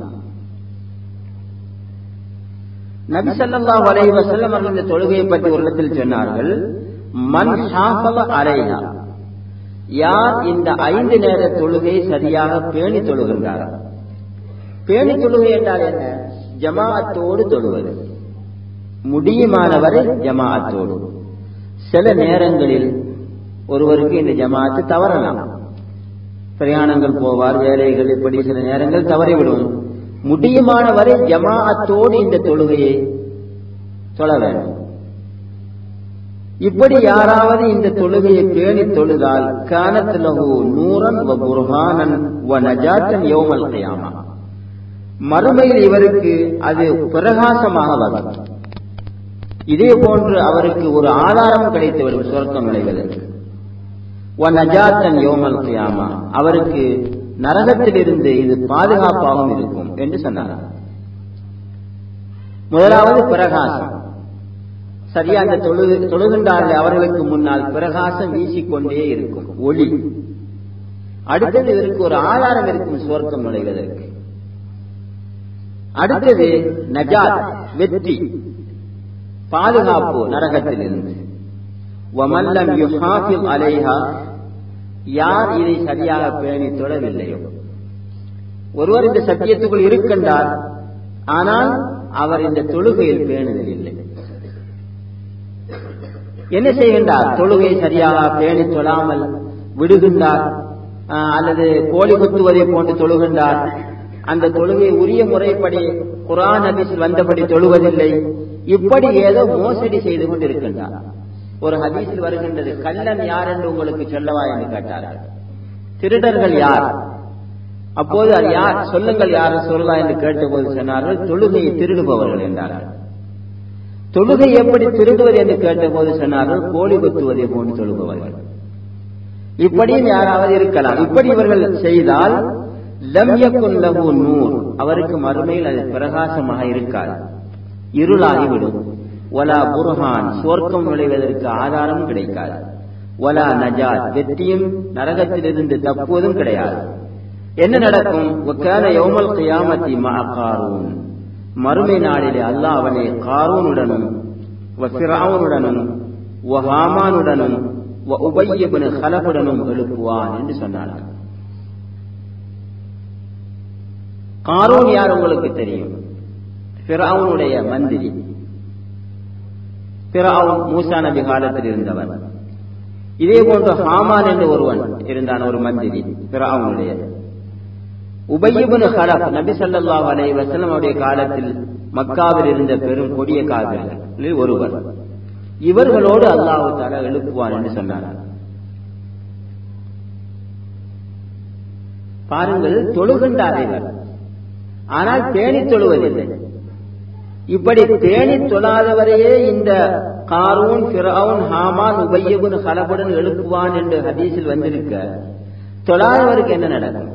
நபி ஸல்லல்லாஹு அலைஹி வஸல்லம் அவர்கள் இந்த தொழுகையை பற்றி ஒரு இடத்தில் சொன்னார்கள் மன் ஹாஃபல அலைஹா யார் இந்த ஐந்து நேர தொழுகை சரியாக பேணி தொழுகின்றார் பேணி தொழுகை என்றால் என்ன ஜமாஅத்தோடு தொழுவது முடியுமானவரை ஜமாஅத்தோடு சில நேரங்களில் ஒருவருக்கு இந்த ஜமாஅத்து தவறலாம் பிரயாணங்கள் போவார் வேலைகள் இப்படி சில நேரங்கள் தவறிவிடும் முடியுமானவரை ஜமாஅத்தோடு இந்த தொழுகையை தொழ வேண்டும் இப்படி யாராவது இந்த தொழுகையை பேணி தொழுதால் கானத்திலகு நூரன் வ புர்ஹானன் வ நஜாத்தன் யோமல் கியாமா மறுமையில் இவருக்கு அது பிரகாசமாக வரும் இதே போன்று அவருக்கு ஒரு ஆதாரம் கிடைத்துவிடும் சொர்க்கம் நுழைவதற்கு வ நஜாத்தன் யோமல் கியாமா அவருக்கு நரகத்திலிருந்து இது பாதுகாப்பாகவும் இருக்கும் என்று சொன்னார் முதலாவது பிரகாசம் சரியா அந்த தொழு தொழுகின்றார்கள் அவர்களுக்கு முன்னால் பிரகாசம் வீசிக்கொண்டே இருக்கும் ஒளி அடுத்தது இதற்கு ஒரு ஆதாரம் இருக்கும் சுவர்க்கம் நுழைவதற்கு அடுத்தது நஜாத் வெற்றி பாதுகாப்பு நரகத்திலிருந்து வமல்லம் யுஹாஃபில் அலைஹா யார் இதை சரியாக பேணி தொடவில்லையோ ஒருவர் இந்த சத்தியத்துக்குள் இருக்கின்றார் ஆனால் அவர் இந்த தொழுகையில் பேணுதல் இல்லை என்ன செய்கின்றார் தொழுகை சரியாக பேணி தொழாமல் விடுகின்றார் அல்லது கோழி குத்துவதை போன்று தொழுகின்றார் அந்த தொழுகை உரிய முறைப்படி குரான் ஹதீஸில் வந்தபடி தொழுவதில்லை இப்படி ஏதோ மோசடி செய்து கொண்டிருக்கின்றார் ஒரு ஹதீஸில் வருகின்றது கள்ளன் யார் என்று உங்களுக்கு சொல்லவா என்று கேட்டார்கள் திருடர்கள் யார் அப்போது அது யார் சொல்லுங்கள் யார் சொல்லலாம் என்று கேட்டபோது சொன்னார்கள் தொழுகையை திருடுபவர்கள் என்றார்கள் தொழுகை எப்படி திருடுவது என்று கேட்டபோது சொன்னார்கள் கோழி குத்துவதை போன்று தொழுபவர்கள் இப்படியும் யாராவது இருக்கலாம் இப்படி இவர்கள் செய்தால் லம்யக்குல்லகு நூர் அவருக்கு மறுமையில் அது பிரகாசமாக இருக்காது இருளாகிவிடும் ஒலா புர்ஹான் சோர்க்கம் நுழைவதற்கு ஆதாரம் கிடைக்காது ஒலா நஜாத் வெற்றியும் நரகத்திலிருந்து தப்புவதும் கிடையாது என்ன நடக்கும் ஒக்கான யோமல் கியாமத்தி மாகாரூன் மறுமை நாளிலே அல்லாஹ் அவனை காரூனுடனும் ஃபிரௌனுடனும் ஹாமானுடனும் உபய்யபின் ஹலபுடனும் எழுப்புவான் என்று சொன்னார்கள் காரூன் யார் உங்களுக்கு தெரியும் ஃபிரௌனுடைய மந்திரி ஃபிரௌன் மூசா நபி காலத்தில் இருந்தவர் இதே போன்று ஹாமான் என்று ஒருவன் இருந்தான் ஒரு மந்திரி ஃபிரௌனுடைய உபய்யபுன் ஹலப் நபி சல்லாஹ் அலை வசலம் அவருடைய காலத்தில் மக்காவில் இருந்த பெரும் கொடிய காவிரில் ஒருவர் இவர்களோடு அல்லாஹு தாலா எழுப்புவான் என்று சொன்னார் பாருங்கள் தொழுகின்றார்கள் ஆனால் பேணி தொழுவதில்லை இப்படி பேணி தொழாதவரையே இந்த காரூன் பிறவுன் ஹாமான் உபய்யபுன் ஹலபுடன் எழுப்புவான் என்று ஹதீஸில் வந்திருக்க தொழாதவருக்கு என்ன நடக்கும்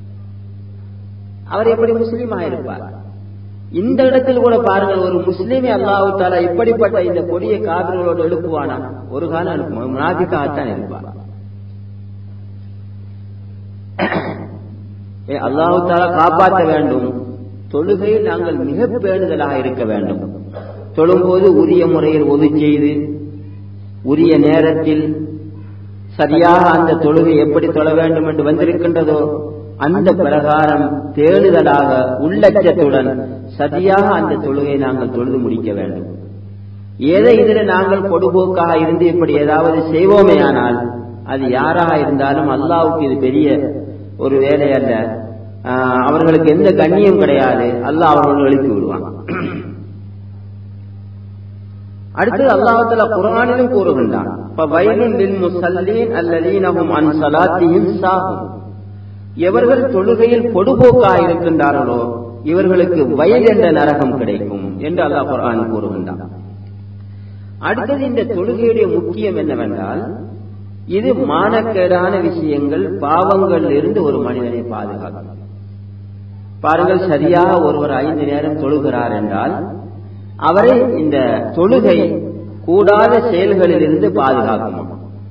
அவர் எப்படி முஸ்லீமாக இருப்பார் இந்த இடத்தில் கூட பாருங்கள் ஒரு முஸ்லீமை அல்லாஹு தாலா இப்படிப்பட்ட இந்த கொடிய காவிர்களோடு எழுப்புவானா ஒரு காலம் எழுப்புவான் முனாபிக்காகத்தான் இருப்பார் அல்லாஹு தாலா காப்பாற்ற வேண்டும் தொழுகையில் நாங்கள் மிக பேணுதலாக இருக்க வேண்டும் தொழும்போது உரிய முறையில் ஒது செய்து உரிய நேரத்தில் சரியாக அந்த தொழுகை எப்படி தொழ வேண்டும் என்று வந்திருக்கின்றதோ அந்த பிரகாரம் தேடுதலாக உள்ளச்சத்துடன் சரியாக அந்த தொழுகை நாங்கள் தொழுது முடிக்க வேண்டும் ஏதோ இதில் நாங்கள் பொடுபோக்காக இருந்து இப்படி ஏதாவது செய்வோமே ஆனால் அது யாராக இருந்தாலும் அல்லாவுக்கு இது பெரிய ஒரு வேலை அல்ல அவர்களுக்கு எந்த கண்ணியம் கிடையாது அல்லாஹ் அவர்கள் எழுப்பி விடுவான் அடுத்து அல்லாஹத்துல குரானிலும் கூறுகின்றான் எவர்கள் தொழுகையில் பொடுபோக்காக இருக்கின்றார்களோ இவர்களுக்கு வயல் என்ற நரகம் கிடைக்கும் என்று அல்லாஹ் குரான் கூறுகின்றான் அடுத்தது இந்த தொழுகையுடைய முக்கியம் என்னவென்றால் இது மானக்கேடான விஷயங்கள் பாவங்கள் இருந்து ஒரு மனிதனை பாதுகாக்கும் பாருங்கள் சரியாக ஒருவர் ஐந்து நேரம் தொழுகிறார் என்றால் அவரை இந்த தொழுகை கூடாத செயல்களில் இருந்து பாதுகாக்கும்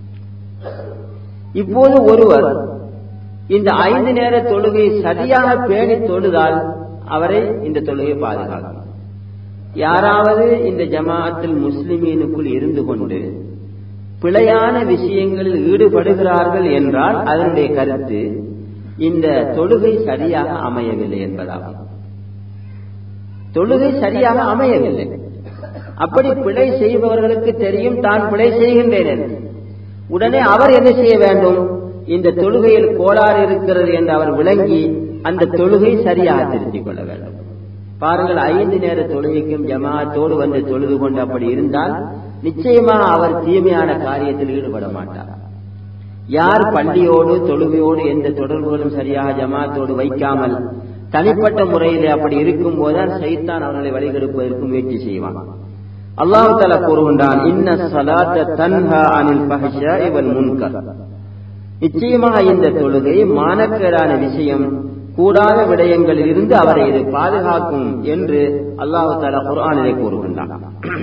இப்போது ஒருவர் இந்த ஐந்து நேர தொழுகை சரியாக பேணி தொழுதால் அவரை இந்த தொழுகை பாதுகாக்கும் யாராவது இந்த ஜமாஅத்தில் முஸ்லிமீனுக்குள் இருந்து கொண்டு பிழையான விஷயங்களில் ஈடுபடுகிறார்கள் என்றால் அதனுடைய கருத்து இந்த தொழுகை சரியாக அமையவில்லை என்பதாகும் தொழுகை சரியாக அமையவில்லை அப்படி பிழை செய்பவர்களுக்கு தெரியும் தான் பிழை செய்கின்றேன் என்று உடனே அவர் என்ன செய்ய வேண்டும் இந்த தொழுகையில் கோளாறு இருக்கிறது என்று அவர் விளங்கி அந்த தொழுகை சரியாக திருத்திக் கொள்ள வேண்டும் பாருங்கள் ஐந்து நேர தொழுகைக்கும் ஜமாத்தோடு வந்து தொழுது கொண்டு அப்படி இருந்தால் நிச்சயமாக அவர் தீமையான காரியத்தில் ஈடுபட மாட்டார் யார் பள்ளியோடு தொழுகையோடு எந்த தொடர்புகளும் சரியாக ஜமாத்தோடு வைக்காமல் தனிப்பட்ட முறையில் அப்படி இருக்கும் போதுதான் சைத்தான் அவர்களை வழிகெடுப்பதற்கு முயற்சி செய்வான் அல்லாஹு தலா கூறுகின்றான் இன்ன சலாத்த தன்ஹா அனில் பஹஷா இவன் முன்கர் நிச்சயமாக இந்த தொழுகை மானக்கேடான விஷயம் கூடாத விடயங்களில் இருந்து அவரை இது பாதுகாக்கும் என்று அல்லாஹு தாலா குர்ஆனிலே கூறுகின்றான்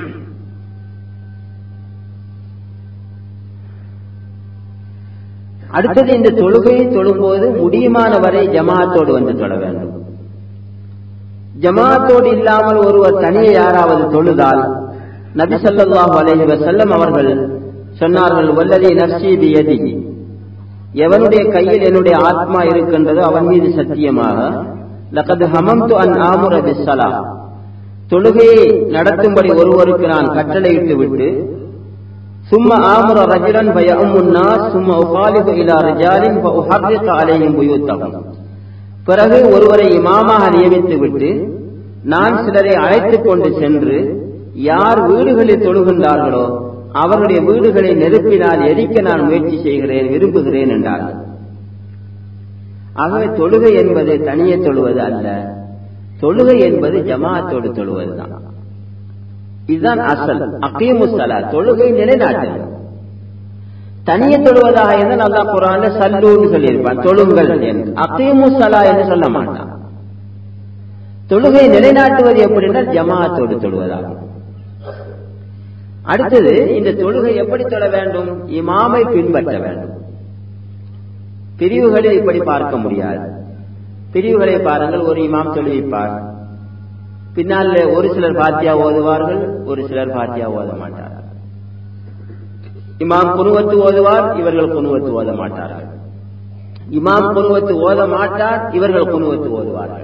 அடுத்தது இந்த தொழுகையை தொழும்போது முடியுமான வரை ஜமாத்தோடு வந்து தொழ வேண்டும் ஜமாத்தோடு இல்லாமல் ஒருவர் தனியே யாராவது தொழுதால் நபி ஸல்லல்லாஹு அலைஹி வஸல்லம் அவர்கள் சொன்னார்கள் வல்லதி நஃப்ஸி பியதிஹி எவனுடைய கையில் என்னுடைய ஆத்மா இருக்கின்றதோ அவன் மீது சத்தியமாக லகது ஹமம்து அன் ஆமுர பிஸ்ஸலா தொழுகையை நடத்தும்படி ஒருவருக்கு நான் கட்டளையிட்டு விட்டு சும்ம ஆமுர ரஜுலன் பயமுன்னா சும்ம உகாலிபு இலா ரிஜாலின் ஃபஉஹர்ரிக அலைஹிம் புயூத்தஹும் பிறகு ஒருவரை இமாமாக நியமித்து விட்டு நான் சிலரை அழைத்துக் கொண்டு சென்று யார் வீடுகளில் தொழுகின்றார்களோ அவருடைய வீடுகளை நெருப்பினால் எரிக்க நான் முயற்சி செய்கிறேன் விரும்புகிறேன் என்றார்கள் ஆகவே தொழுகை என்பது தனியே தொழுவது அல்ல தொழுகை என்பது ஜமாத்தோடு தொழுவதுதான் இதுதான் அசல் அகீமுசலா தொழுகை நிலைநாட்டுங்கள் தனியே தொழுவதாக இருந்தால் அல்லா குரான்ல சல்லூன்னு சொல்லியிருப்பான் தொழுங்கள் என்று அகீமுசலா என்று சொல்ல மாட்டான் தொழுகை நிலைநாட்டுவது எப்படின்னா ஜமாத்தோடு தொழுவதாகும் அடுத்தது இந்த தொழுகை எப்படி தொழ வேண்டும் இமாமை பின்பற்ற வேண்டும் பிரிவுகளில் இப்படி பார்க்க முடியாது பிரிவுகளை பாருங்கள் ஒரு இமாம் தொழுவிப்பார் பின்னால் ஒரு சிலர் பாத்தியா ஓதுவார்கள் ஒரு சிலர் பாத்தியா ஓத மாட்டார்கள் இமாம் குனுவத்து ஓதுவார் இவர்கள் குனுவத்து ஓத மாட்டார்கள் இமாம் குனுவத்து ஓத மாட்டார் இவர்கள் குனுவத்து ஓதுவார்கள்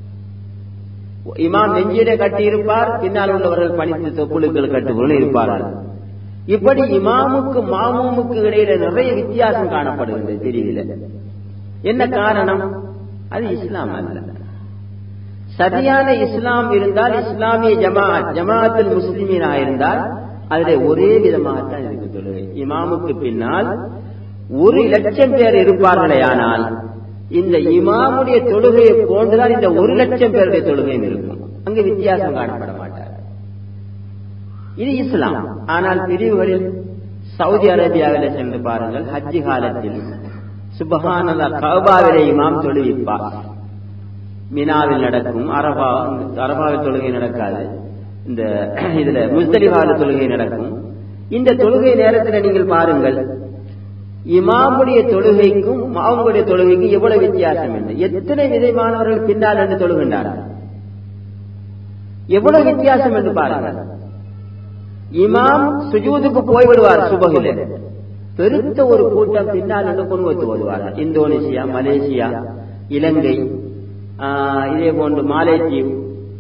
இமாம் நெஞ்சிலே கட்டி இருப்பார் பின்னால் உள்ளவர்கள் பணித்து தொப்புளுக்கள் கட்டுபவர்கள் இருப்பார்கள் இப்படி இமாமுக்கு மாமூமுக்கு இடையில நிறைய வித்தியாசம் காணப்படுகின்றது பிரிவில் என்ன காரணம் அது இஸ்லாம் அல்ல சரியான இஸ்லாம் இருந்தால் இஸ்லாமிய ஜமாத் ஜமாத்தில் முஸ்லிமீனா இருந்தால் அதில் ஒரே விதமாகத்தான் இருக்கு தொழுகை இமாமுக்கு பின்னால் ஒரு லட்சம் பேர் இருப்பார்களே ஆனால் இந்த இமாமுடைய தொழுகையை போன்றுதான் இந்த ஒரு லட்சம் பேருடைய தொழுகையும் இருக்கும் அங்கு வித்தியாசம் காணப்பட மாட்டார் இது இஸ்லாம் ஆனால் பிரிவுகளில் சவுதி அரேபியாவில் சென்று பாருங்கள் ஹஜ்ஜி காலத்தில் சுபஹானல்லா கபாவிலே இமாம் தொழுவிப்பார் மினாவில் நடக்கும் அரபா அரபாவில் தொழுகை நடக்காது இந்த இதுல முஸ்தலிபால தொழுகை நடக்கும் இந்த தொழுகை நேரத்தில் நீங்கள் பாருங்கள் இமாமுடைய தொழுகைக்கும் மாமுடைய தொழுகைக்கும் எவ்வளவு வித்தியாசம் என்று எத்தனை விதமானவர்கள் பின்னால் என்று தொழுகின்றார்கள் எவ்வளவு வித்தியாசம் என்று பாருங்கள் இமாம் சுஜூதுக்கு போய்விடுவார் சுபகில பெருத்த ஒரு கூட்டம் பின்னால் என்று கொண்டு வருவார்கள் இந்தோனேசியா மலேசியா இலங்கை இதே போன்று மாலேத்தீவு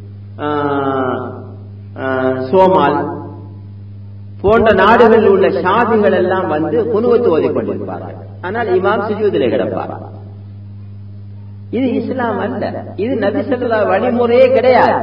சோமால் போன்ற நாடுகளில் உள்ள ஷாதிகள் எல்லாம் வந்து குனுவத்து ஓதிக் கொண்டிருப்பார்கள் ஆனால் இமாம் சுஜூதிலே கிடப்பார் இது இஸ்லாம் அல்ல இது நபி சொல்லா வழிமுறையே கிடையாது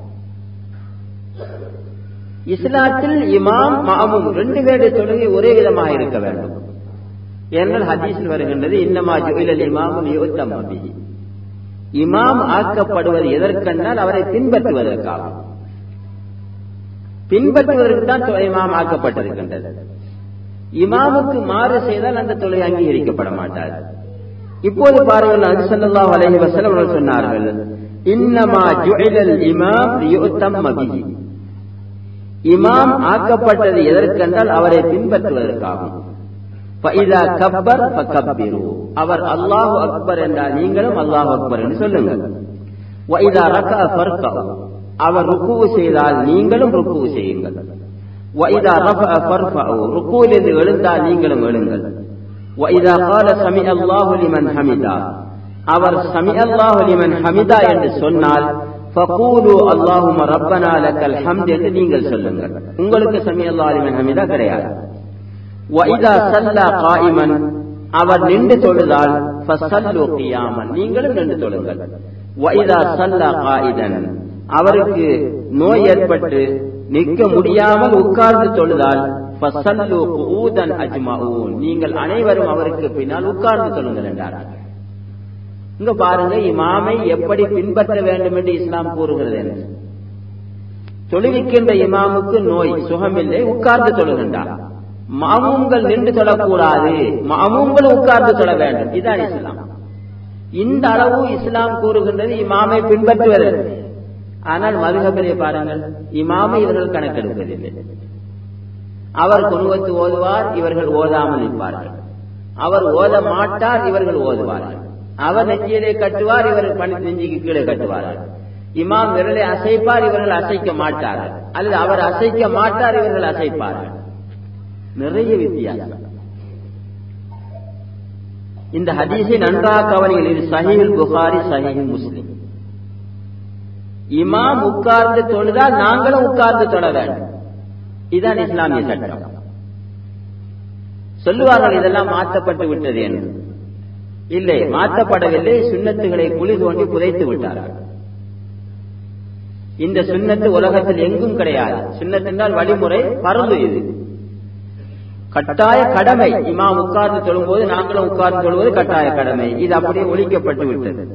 இஸ்லாத்தில் இமாம் மாமும் ரெண்டு பேருடைய தொழுகை ஒரே விதமாக இருக்க வேண்டும் ஏனென்றால் ஹதீஸில் வருகின்றது இன்னமா ஜுயிலல் இமாமும் யுத்தம் அபிஹி இமாம் ஆக்கப்படுவது எதற்கென்றால் அவரை பின்பற்றுவதற்காகும் பின்பற்றுவதற்கு தான் இமாம் ஆக்கப்பட்டிருக்கின்றது இமாமுக்கு மாறு செய்தால் அந்த தொழில் அங்கீகரிக்கப்பட மாட்டார் இப்போது பாருங்கள் அது சொல்லலாம் அலைஹி வஸல்லம் அவர்கள் சொன்னார்கள் இன்னமா ஜுஇலல் இமாம் லியுத்தம் பிஹி இமாம் ஆக்கப்பட்டது எதற்கென்றால் அவரை பின்பற்றுவதற்காகும் கப்பர் அவர் அல்லாஹு அக்பர் என்றால் நீங்களும் அல்லாஹு அக்பர் என்று சொல்லுங்கள் அவர் ருக்குவு செய்தால் நீங்களும் ருக்குவு செய்யுங்கள் وَإِذَا رَفَعَ فَارْفَعُوا ருக்கூலிருந்து எழுந்தால் நீங்களும் எழுங்கள் وَإِذَا قَالَ سَمِعَ اللَّهُ لِمَنْ حَمِدَا அவர் سَمِعَ اللَّهُ لِمَنْ حَمِدَا என்று சொன்னால் فَقُولُوا اللَّهُمَّ رَبَّنَا لَكَ الْحَمْدُ என்று நீங்கள் சொல்லுங்கள் உங்களுக்கு سَمِعَ اللَّهُ لِمَنْ حَمِدَا கிடையாது وَإِذَا صَلَّى قَائِمًا அவர் நின்று தொழுதால் فَصَلُّوا قِيَامًا நீங்களும் நின்று தொழுங்கள் وَإِذَا صَلَّى قَائِدًا அவருக்கு நோய் ஏற்பட்டு நிற்க முடியாமல் உட்கார்ந்து தொழுதால் நீங்கள் அனைவரும் அவருக்கு பின்னால் உட்கார்ந்து தொழுங்கள் என்றார்கள் இங்க பாருங்க இமாமை எப்படி பின்பற்ற வேண்டும் என்று இஸ்லாம் கூறுகிறது என்று தொழுவிக்கின்ற இமாமுக்கு நோய் சுகமில்லை உட்கார்ந்து தொழுகின்றார் மாமூங்கள் நின்று தொழக்கூடாது மாமூங்கள் உட்கார்ந்து தொழ வேண்டும் இதுதான் இஸ்லாம் இந்த அளவு இஸ்லாம் கூறுகின்றது இமாமை பின்பற்றுவதற்கு ஆனால் மதுகபிலே பாருங்கள் இமாமை இவர்கள் கணக்கெடுப்பதில்லை அவர் குணுவத்து ஓதுவார் இவர்கள் ஓதாமல் நிற்பார்கள் அவர் ஓத மாட்டார் இவர்கள் ஓதுவார்கள் அவர் நெஞ்சிலே கட்டுவார் இவர் பணி நெஞ்சிக்கு கீழே கட்டுவார்கள் இமாம் விரலை அசைப்பார் இவர்கள் அசைக்க மாட்டார்கள் அல்லது அவர் அசைக்க மாட்டார் இவர்கள் அசைப்பார்கள் நிறைய வித்தியாசம் இந்த ஹதீஸை நன்றாக கவனிகள் இது சஹீல் புகாரி சஹீல் முஸ்லிம் இமாம் உட்கார்ந்து தொழுதால் நாங்களும் உட்கார்ந்து தொழ வேண்டும் இதுதான் இஸ்லாமிய சட்டம் சொல்லுவார்கள் இதெல்லாம் மாற்றப்பட்டு விட்டது என்று இல்லை மாற்றப்படவில்லை சுண்ணத்துகளை குழி தோண்டி புதைத்து விட்டார்கள் இந்த சுண்ணத்து உலகத்தில் எங்கும் கிடையாது சுண்ணத்து என்றால் வழிமுறை பறந்து இது கட்டாய கடமை இமாம் உட்கார்ந்து தொழும்போது நாங்களும் உட்கார்ந்து தொழுவது கட்டாய கடமை இது அப்படியே ஒழிக்கப்பட்டு விட்டது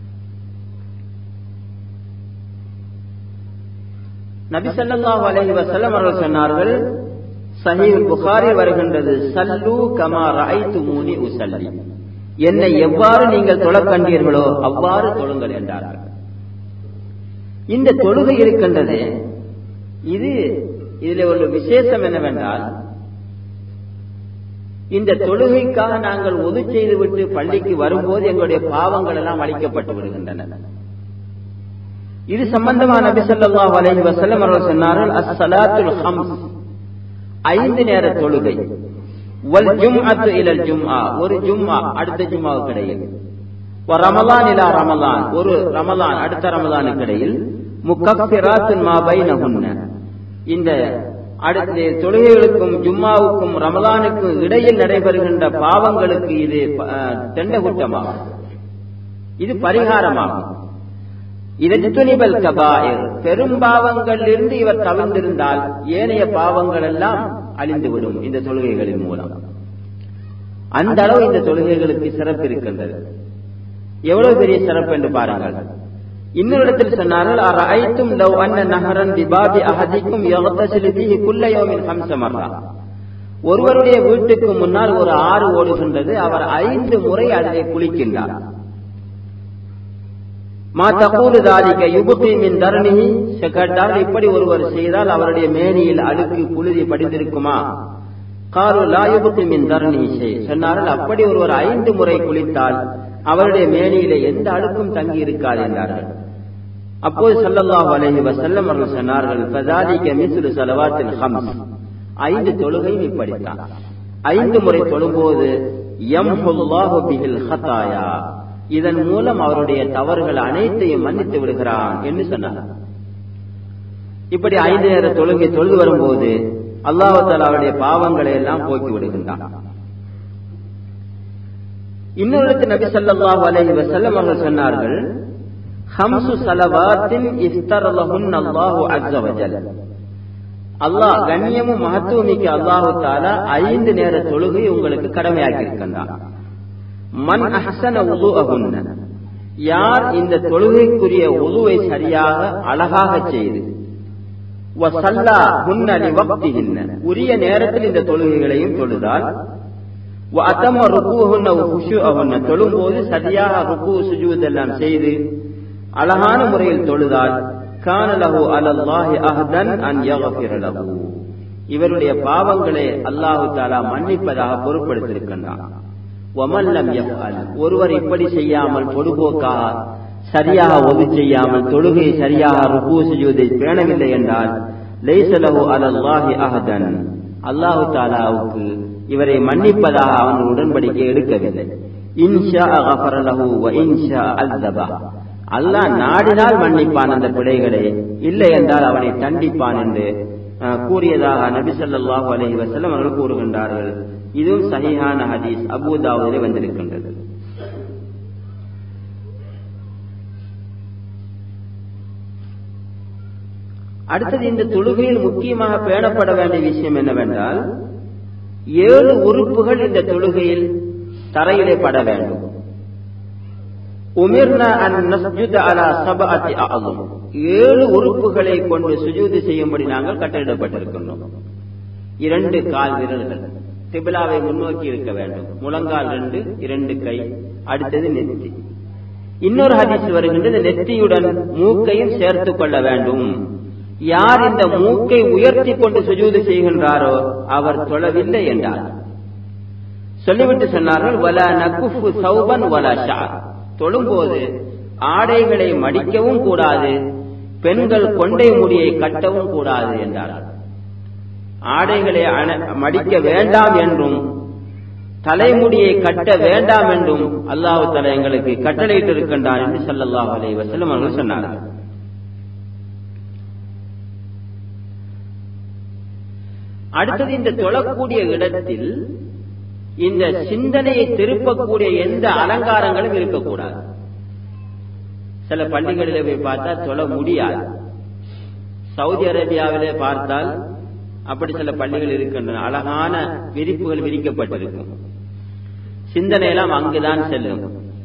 நபி ஸல்லல்லாஹு அலைஹி வஸல்லம் அவர்கள் சொன்னார்கள் சஹீஹ் புகாரி வருகின்றது சல்லு கமா ரஐதுமூனி உஸல்லி என்னை எவ்வாறு நீங்கள் தொழக் கண்டீர்களோ அவ்வாறு தொழுங்கள் என்றார்கள் இந்த தொழுகை இருக்கின்றது இது இதில் ஒரு விசேஷம் என்னவென்றால் இந்த தொழுகைக்காக நாங்கள் ஒது செய்துவிட்டு பள்ளிக்கு வரும்போது எங்களுடைய பாவங்கள் எல்லாம் அழிக்கப்பட்டு விடுகின்றன இது சம்பந்தமான நபி ஸல்லல்லாஹு அலைஹி வஸல்லம் அவர்கள் சொன்னார்கள் அஸ்-ஸலாத்துல் ஹம்ஸ் ஐந்து நேர தொழுகை வல் ஜும்அத்து இலல் ஜும்ஆ ஒரு ஜும்ஆ அடுத்த ஜும்ஆவுக்கு இடையில் வ ரமலான் இலா ரமலான் ஒரு ரமலான் அடுத்த ரமலானுக்கு இடையில் முக்கஃபிராத்துன் மா பைனஹுன்ன இந்த அடுத்த தொழுகைகளுக்கும் ஜும்மாவுக்கும் ரமலானுக்கும் இடையில் நடைபெறுகின்ற பாவங்களுக்கு இது தெண்டகுட்டமாகும் இது பரிகாரமாகும் இதனிபல் கபாயர் பெரும் பாவங்களிலிருந்து இவர் தவிர்ந்திருந்தால் ஏனைய பாவங்கள் எல்லாம் அழிந்துவிடும் இந்த தொழுகைகளின் மூலம் அந்த அளவு இந்த தொழுகைகளுக்கு சிறப்பு இருக்கின்றது எவ்வளவு பெரிய சிறப்பு என்று பாருங்கள் இன்னொரு இடத்தில் சொன்னார்கள் அரைத்தும் லவ் அன்ன நகரன் திபாபி அஹதிக்கும் யகத்தசிலு பிஹி குல்ல யௌமின் ஹம்ச மர்ரா ஒருவருடைய வீட்டுக்கு முன்னால் ஒரு ஆறு ஓடுகின்றது அவர் ஐந்து முறை அதிலே குளிக்கின்றார் மா தகூலு தாலிக யுபுகி மின் தரணிஹி கேட்டால் இப்படி ஒருவர் செய்தால் அவருடைய மேனியில் அழுக்கு புழுதி படிந்திருக்குமா காரு லா யுபுகி மின் தரணிஹி சொன்னார்கள் அப்படி ஒருவர் ஐந்து முறை குளித்தால் அவருடைய மேனியிலே எந்த அழுக்கும் தங்கி இருக்காது என்றார்கள் அப்போது சல்லல்லாஹு அலைஹி வஸல்லம் அவர்கள் சொன்னார்கள் ஃபதாலிக மிஸ்லு ஸலவாத்தில் ஹம்ஸ் ஐந்து தொழுகையும் இப்படித்தான் ஐந்து முறை தொழும்போது யம்ஹுல்லாஹு பிஹில் ஹதாயா இதன் மூலம் அவருடைய தவறுகள் அனைத்தையும் மன்னித்து விடுகிறான் என்று சொன்னார் இப்படி ஐந்து நேர தொழுகை தொழுது வரும்போது அல்லாஹால அவருடைய பாவங்களை எல்லாம் போக்கி விடுகின்றான் இன்னொரு நபி ஸல்லல்லாஹு அலைஹி வஸல்லம் அவர்கள் சொன்னார்கள் ஹம்சு சலவாத்தின் இஃப்தரலஹுன் அல்லாஹு அஸ்ஸ வஜல் அல்லாஹ் கண்ணியமும் மகத்துவமிக்க அல்லாஹு தாலா ஐந்து நேர தொழுகை உங்களுக்கு கடமையாக்கி இருக்கின்றான் மன் அஹ்சன உதுஅஹுன்ன யார் இந்த தொழுகைக்குரிய உதுவை சரியாக அழகாக செய்து வசல்லா ஹுன்ன லிவக்திஹின்ன உரிய நேரத்தில் இந்த தொழுகைகளையும் தொழுதால் வஅதம ருகூஹுன்ன வஹுஷூஅஹுன்ன தொழும்போது சரியாக ருக்கு சுஜூத் எல்லாம் செய்து அழகான முறையில் தொழுதால் கான லஹு அலல்லாஹி அஹ்தன் அன் யக்ஃபிர லஹு இவருடைய பாவங்களை அல்லாஹு தாலா மன்னிப்பதாக பொறுப்படுத்தியிருக்கின்றான் ஒமல்லம் எஃப்அல் ஒருவர் இப்படி செய்யாமல் பொடுபோக்காக சரியாக ஒது செய்யாமல் தொழுகை சரியாக ருக்கு சுஜூதை பேணவில்லை என்றால் லைசலஹு அலல்லாஹி அஹதன் அல்லாஹு தாலாவுக்கு இவரை மன்னிப்பதாக அவன் உடன்படிக்கை எடுக்கவில்லை இன்ஷா அகஃபரலஹு வ இன்ஷா அல்தபா அல்லாஹ் நாடினால் மன்னிப்பான் அந்த பிழைகளை இல்லை என்றால் அவனை தண்டிப்பான் என்று கூறியதாக நபி ஸல்லல்லாஹு அலைஹி வஸல்லம் அவர்கள் கூறுகின்றார்கள் இதுவும் சஹீஹான ஹதீஸ் அபூதாவுதிலே வந்திருக்கின்றது அடுத்தது இந்த தொழுகையில் முக்கியமாக பேணப்பட வேண்டிய விஷயம் என்னவென்றால் ஏழு உறுப்புகள் இந்த தொழுகையில் தரையிலே பட வேண்டும் உமிர்னா அன் நஸ்ஜுத அலா சபஅத்தி அஅதும் ஏழு உறுப்புகளை கொண்டு சுஜூது செய்யும்படி நாங்கள் கட்டளிடப்பட்டிருக்கின்றோம் இரண்டு கால் விரல்கள் திபிலாவை முன்னோக்கி இருக்க வேண்டும் முழங்கால் ரெண்டு இரண்டு கை அடுத்தது நெத்தி இன்னொரு ஹதீஸ் வருகின்றது நெத்தியுடன் மூக்கையும் சேர்த்துக் கொள்ள வேண்டும் யார் இந்த மூக்கை உயர்த்தி கொண்டு சுஜூது செய்கின்றாரோ அவர் தொழவில்லை என்றார் சொல்லிவிட்டு சொன்னார்கள் வல நகுஃபு சௌபன் வல ஷா தொழும்போது ஆடைகளை மடிக்கவும் கூடாது பெண்கள் கொண்டை முடியை கட்டவும் கூடாது என்றார்கள் ஆடைகளை மடிக்க வேண்டாம் என்றும் தலைமுடியை கட்ட வேண்டாம் என்றும் அல்லாஹு தலா எங்களுக்கு கட்டளையிட்டு இருக்கின்றான் என்று சல்லல்லாஹு அலை வசல்லம் அவர்கள் சொன்னார்கள் அடுத்தது இந்த தொழக்கூடிய இடத்தில் இந்த சிந்தனையை திருப்பக்கூடிய எந்த அலங்காரங்களும் இருக்கக்கூடாது சில பள்ளிகளிலே போய் பார்த்தா தொழ முடியாது சவுதி அரேபியாவிலே பார்த்தால் அப்படி சில பள்ளிகள் இருக்கின்றன அழகான விரிப்புகள் விரிக்கப்பட்டிருக்கும் சிந்தனையெல்லாம் அங்குதான் செல்லும்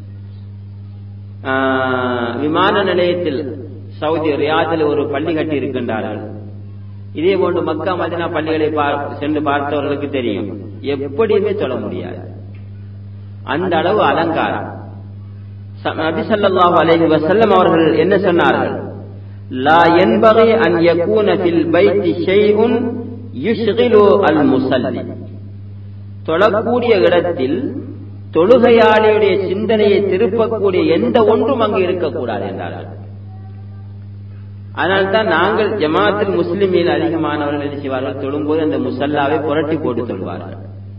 விமான நிலையத்தில் சவுதி ரியாதில் ஒரு பள்ளி கட்டி இருக்கின்றார்கள் இதே போன்று மக்கா மதினா பள்ளிகளை சென்று பார்த்தவர்களுக்கு தெரியும் எப்படியுமே சொல்ல முடியாது அந்த அளவு அலங்காரம் நபி ஸல்லல்லாஹு அலைஹி வஸல்லம் அவர்கள் என்ன சொன்னார்கள் லா யன்பகி அன் யகூன ஃபில் பைத்தி ஷைஉன் யுஷ்கிலு அல் முஸல்லி தொழக்கூடிய இடத்தில் தொழுகையாளியுடைய சிந்தனையை திருப்பக்கூடிய எந்த ஒன்றும் அங்கு இருக்கக்கூடாது என்றார்கள் அதனால்தான் நாங்கள் ஜமாத்தில் முஸ்லிமில் அதிகமானவர்கள் என்ன செய்வார்கள் தொழும்போது அந்த முசல்லாவை புரட்டி போட்டு தொழுவார்கள்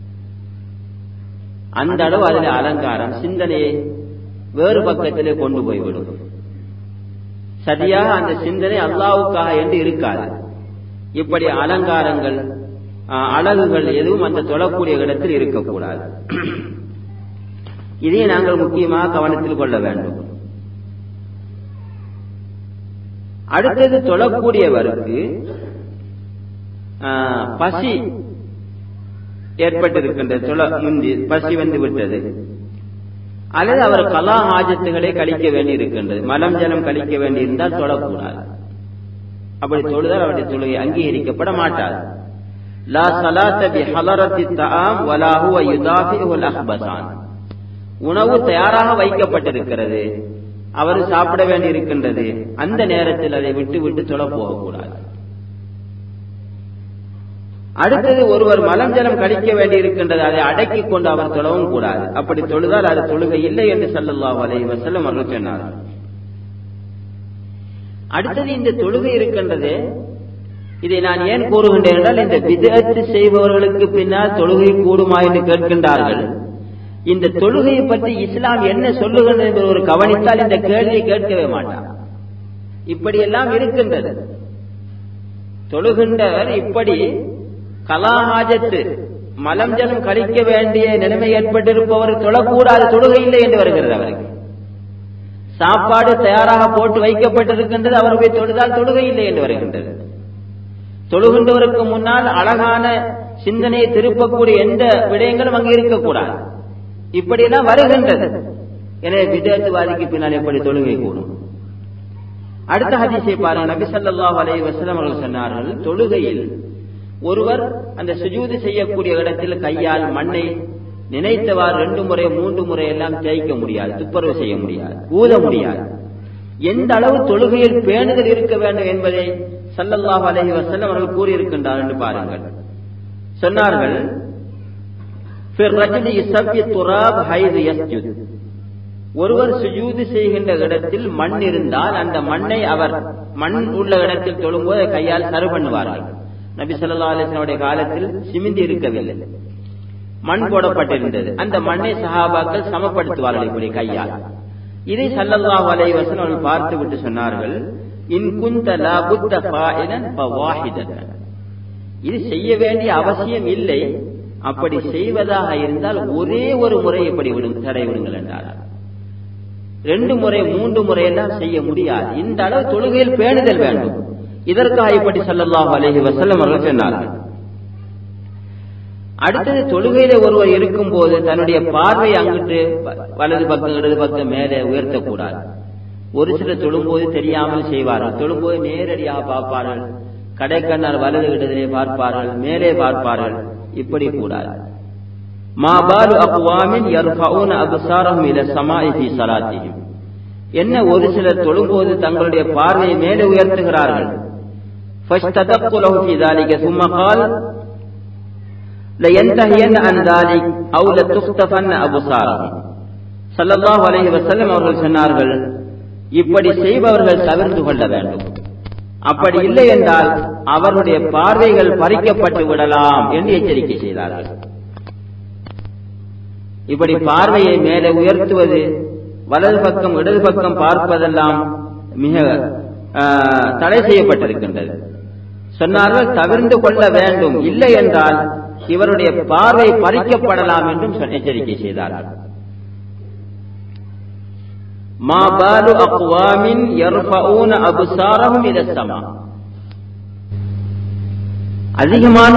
அந்த அளவு அதில் அலங்காரம் சிந்தனையை வேறு பக்கத்திலே கொண்டு போய்விடும் சரியாக அந்த சிந்தனை அல்லாவுக்காக என்று இருக்காது இப்படி அலங்காரங்கள் அழகுகள் எதுவும் அந்த தொழக்கூடிய இடத்தில் இருக்கக்கூடாது இதை நாங்கள் முக்கியமாக கவனத்தில் கொள்ள வேண்டும் அடுத்தது தொழக்கூடியவருக்கு பசி ஏற்பட்டிருக்கின்றது தொழ முந்தி பசி வந்து விட்டது அல்லது அவர் கலா ஆஜத்துகளை கழிக்க வேண்டி இருக்கின்றது மலம் ஜலம் கழிக்க வேண்டி இருந்தால் தொழக்கூடாது அப்படி தொழுதால் அவருடைய தொழுகை அங்கீகரிக்கப்பட மாட்டார் லா சலாத்த பி ஹலரத்தி தாம் வலாஹுவ யுதாஃபிஹுல் அஹ்பசான் உணவு தயாராக வைக்கப்பட்டிருக்கிறது அவர் சாப்பிட வேண்டி இருக்கின்றது அந்த நேரத்தில் அதை விட்டு விட்டு தொழ போகக்கூடாது அடுத்தது ஒருவர் மலம் ஜலம் கழிக்க வேண்டி இருக்கின்றது அதை அடக்கி கொண்டு அவர் தொழவும் கூடாது அப்படி தொழுதால் அது தொழுகை இல்லை என்று சல்லல்லாஹு அலைஹி வஸல்லம் அவர்கள் சொன்னார்கள் அடுத்தது இந்த தொழுகை இருக்கின்றது இதை நான் ஏன் கூறுகின்றேன் என்றால் இந்த விதத்து செய்பவர்களுக்கு பின்னால் தொழுகை கூடுமா என்று கேட்கின்றார்கள் இந்த தொழுகையை பற்றி இஸ்லாம் என்ன சொல்லுகிறது என்று ஒரு கவனித்தால் இந்த கேள்வியை கேட்கவே மாட்டார் இப்படியெல்லாம் இருக்கின்றது தொழுகின்றவர் இப்படி கலாஹாஜத்து மலம் ஜலம் கழிக்க வேண்டிய நிலைமை ஏற்பட்டிருப்பவர் தொழக்கூடாது தொழுகை இல்லை என்று வருகிறது அவருக்கு சாப்பாடு தயாராக போட்டு வைக்கப்பட்டிருக்கின்றது அவர் போய் தொழுதால் தொழுகை இல்லை என்று வருகின்றது தொழுகின்றவருக்கு முன்னால் அழகான சிந்தனையை திருப்பக்கூடிய எந்த விடயங்களும் அங்கே இருக்கக்கூடாது இப்படியெல்லாம் வருகின்றது எனவே விதத்துவாதிக்கு பின்னால் எப்படி தொழுகை கூடும் அடுத்த ஹதீஸை பாருங்க நபி ஸல்லல்லாஹு அலைஹி வஸல்லம் அவர்கள் சொன்னார்கள் தொழுகையில் ஒருவர் அந்த சுஜூது செய்யக்கூடிய இடத்தில் கையால் மண்ணை நினைத்தவாறு ரெண்டு முறை மூன்று முறை எல்லாம் தேய்க்க முடியாது துப்புரவு செய்ய முடியாது ஊத முடியாது எந்த அளவு தொழுகையில் பேணுதல் இருக்க வேண்டும் என்பதை சல்லல்லாஹு அலைஹி வஸல்லம் அவர்கள் கூறியிருக்கின்றார் என்று பாருங்கள் சொன்னார்கள் في الرجل يسبي التراب حيث يسجد ஒருவர் சுஜூது செய்கின்ற இடத்தில் மண் இருந்தால் அந்த மண்ணை அவர் மண் உள்ள இடத்தில் தொழும்போது கையால் சரு பண்ணுவார்கள் நபி சொல்லா அலிஸ்லனுடைய காலத்தில் சிமிந்தி இருக்கவில்லை மண் போடப்பட்டிருந்தது அந்த மண்ணை சஹாபாக்கள் சமப்படுத்துவார்கள் இப்படி கையால் இதை சல்லல்லாஹு அலைஹி வஸல்லம் அவர்கள் பார்த்து விட்டு சொன்னார்கள் இன் குந்த லா புத்த ஃபாயிலன் ஃபவாஹிதன் இது செய்ய வேண்டிய அவசியம் இல்லை அப்படி செய்வதாக இருந்தால் ஒரே ஒரு முறை இப்படி விடுங்க தடை விடுங்கள் என்றார் ரெண்டு முறை மூன்று முறை எல்லாம் செய்ய முடியாது இந்த அளவு தொழுகையில் பேணுதல் வேண்டும் இதற்காக இப்படி சல்லல்லாஹு அலைஹி வஸல்லம் அவர்கள் சொன்னார்கள் அடுத்தது தொழுகையில ஒருவர் இருக்கும் போது தன்னுடைய பார்வை அங்கிட்டு வலது பக்கம் இடது பக்கம் மேலே உயர்த்தக்கூடாது ஒரு சிலர் தொழும்போது தெரியாமல் செய்வார்கள் தொழும்போது நேரடியாக பார்ப்பார்கள் கடைக்கண்ணால் வலது இடத்திலே பார்ப்பார்கள் மேலே பார்ப்பார்கள் இப்படி கூடாது மாபாலு அக்வாமின் யர்ஃபவுன அப்சாரஹும் இல ஸமாஇ ஃபீ ஸலாத்திஹிம் என்ன ஒரு சிலர் தொழும்போது தங்களுடைய பார்வையை மேலே உயர்த்துகிறார்கள் ஃபஸ்ததக்கு லஹு ஃபீ ذلك ثم قال لينتهين عن ذلك او لتختفن ابصارهم ஸல்லல்லாஹு அலைஹி வஸல்லம் அவர்கள் சொன்னார்கள் இப்படி செய்பவர்கள் தவிர்த்து கொள்ள வேண்டும் அப்படி இல்லை என்றால் அவருடைய பார்வைகள் பறிக்கப்பட்டு விடலாம் என்று எச்சரிக்கை செய்தார்கள் இப்படி பார்வையை மேலே உயர்த்துவது வலது பக்கம் இடது பக்கம் பார்ப்பதெல்லாம் மிக தடை செய்யப்பட்டிருக்கின்றது சொன்னார்கள் தவிர்ந்து கொள்ள வேண்டும் இல்லை என்றால் இவருடைய பார்வை பறிக்கப்படலாம் என்றும் எச்சரிக்கை செய்தார்கள் ما بال أقوام يرفعون أبصارهم إلى السماء அதிகமான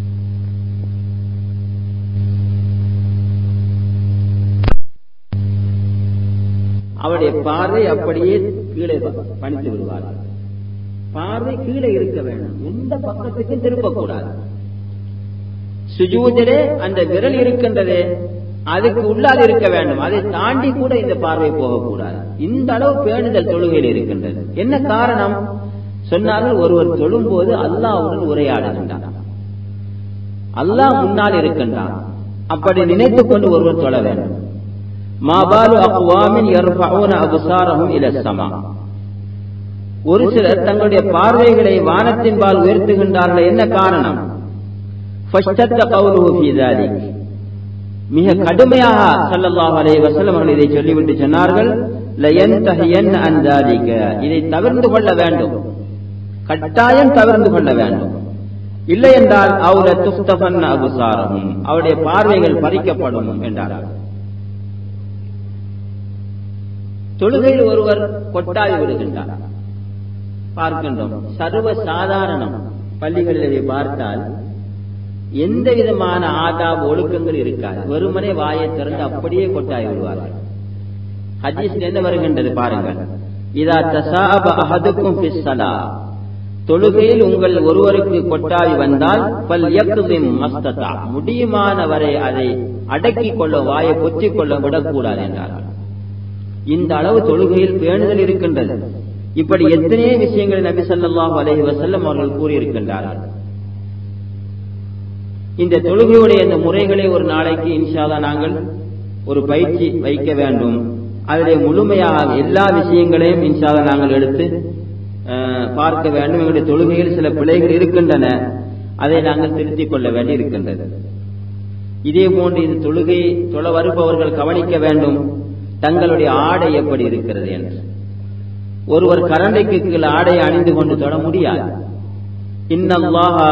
அவருடைய பார்வை அப்படியே கீழே பணித்து விடுவார் பார்வை கீழே இருக்க வேண்டும் எந்த பக்கத்துக்கும் திருப்பக்கூடாது சுஜூதிலே அந்த விரல் இருக்கின்றதே அதுக்கு உள்ளாது இருக்க வேண்டும் அதை தாண்டி கூட இந்த பார்வை போகக்கூடாது இந்த அளவு பேணுதல் தொழுகையில் இருக்கின்றது என்ன காரணம் சொன்னார்கள் ஒருவர் தொழும்போது அல்லாவுடன் உரையாடுகின்றான் அல்லாஹ் முன்னால் இருக்கின்றான் அப்படி நினைத்துக் கொண்டு ஒருவர் தொழ வேண்டும் மாபாலு அக்வாமின் அபுசாரகும் இலசமா ஒரு சிலர் தங்களுடைய பார்வைகளை வானத்தின்பால் உயர்த்துகின்றார்கள் என்ன காரணம் மிக கடுமையாக சல்லல்லாஹு அலைஹி வஸல்லம் அவர்கள் இதை சொல்லிவிட்டு சொன்னார்கள் இதை தவிர்த்து கொள்ள வேண்டும் கட்டாயம் தவிர்த்து கொள்ள வேண்டும் இல்லை என்றால் அவர துஸ்தபன் அபுசாரமும் அவருடைய பார்வைகள் பறிக்கப்படும் என்றார்கள் தொழுகையில் ஒருவர் கொட்டாவி விடுகின்றார் பார்க்கின்றோம் சர்வ சாதாரணம் பள்ளிகளில் பார்த்தால் எந்த விதமான ஆதாப் ஒழுக்கங்கள் இருக்காது வெறுமனே வாயை திறந்து அப்படியே கொட்டாய் விடுவார்கள் ஹதீஸ் என்ன வருகின்றது பாருங்கள் இதா தசாப அஹதுக்கும் பிஸ்ஸலா தொழுகையில் உங்கள் ஒருவருக்கு கொட்டாவி வந்தால் பல் யக்திம் மஸ்ததா முடியுமான வரை அதை அடக்கிக் கொள்ள வாயை பொத்திக் கொள்ள விடக்கூடாது என்றார்கள் இந்த அளவு தொழுகையில் பேணுதல் இருக்கின்றது இப்படி எத்தனையோ விஷயங்களை நபி ஸல்லல்லாஹு அலைஹி வஸல்லம் அவர்கள் கூறியிருக்கின்றார்கள் இந்த தொழுகையுடைய இந்த முறைகளை ஒரு நாளைக்கு இன்ஷாதா நாங்கள் ஒரு பயிற்சி வைக்க வேண்டும் அதிலே முழுமையாக எல்லா விஷயங்களையும் இன்ஷாதா நாங்கள் எடுத்து பார்க்க வேண்டும் எங்களுடைய தொழுகையில் சில பிழைகள் இருக்கின்றன அதை நாங்கள் திருத்திக் கொள்ள வேண்டி இருக்கின்றது இதே போன்று இந்த தொழுகை தொழ வருபவர்கள் கவனிக்க வேண்டும் தங்களுடைய ஆடை எப்படி இருக்கிறது என்று ஒருவர் கரண்டைக்கு கீழ் ஆடை அணிந்து கொண்டு தொட முடியாது இன்னல்லாஹா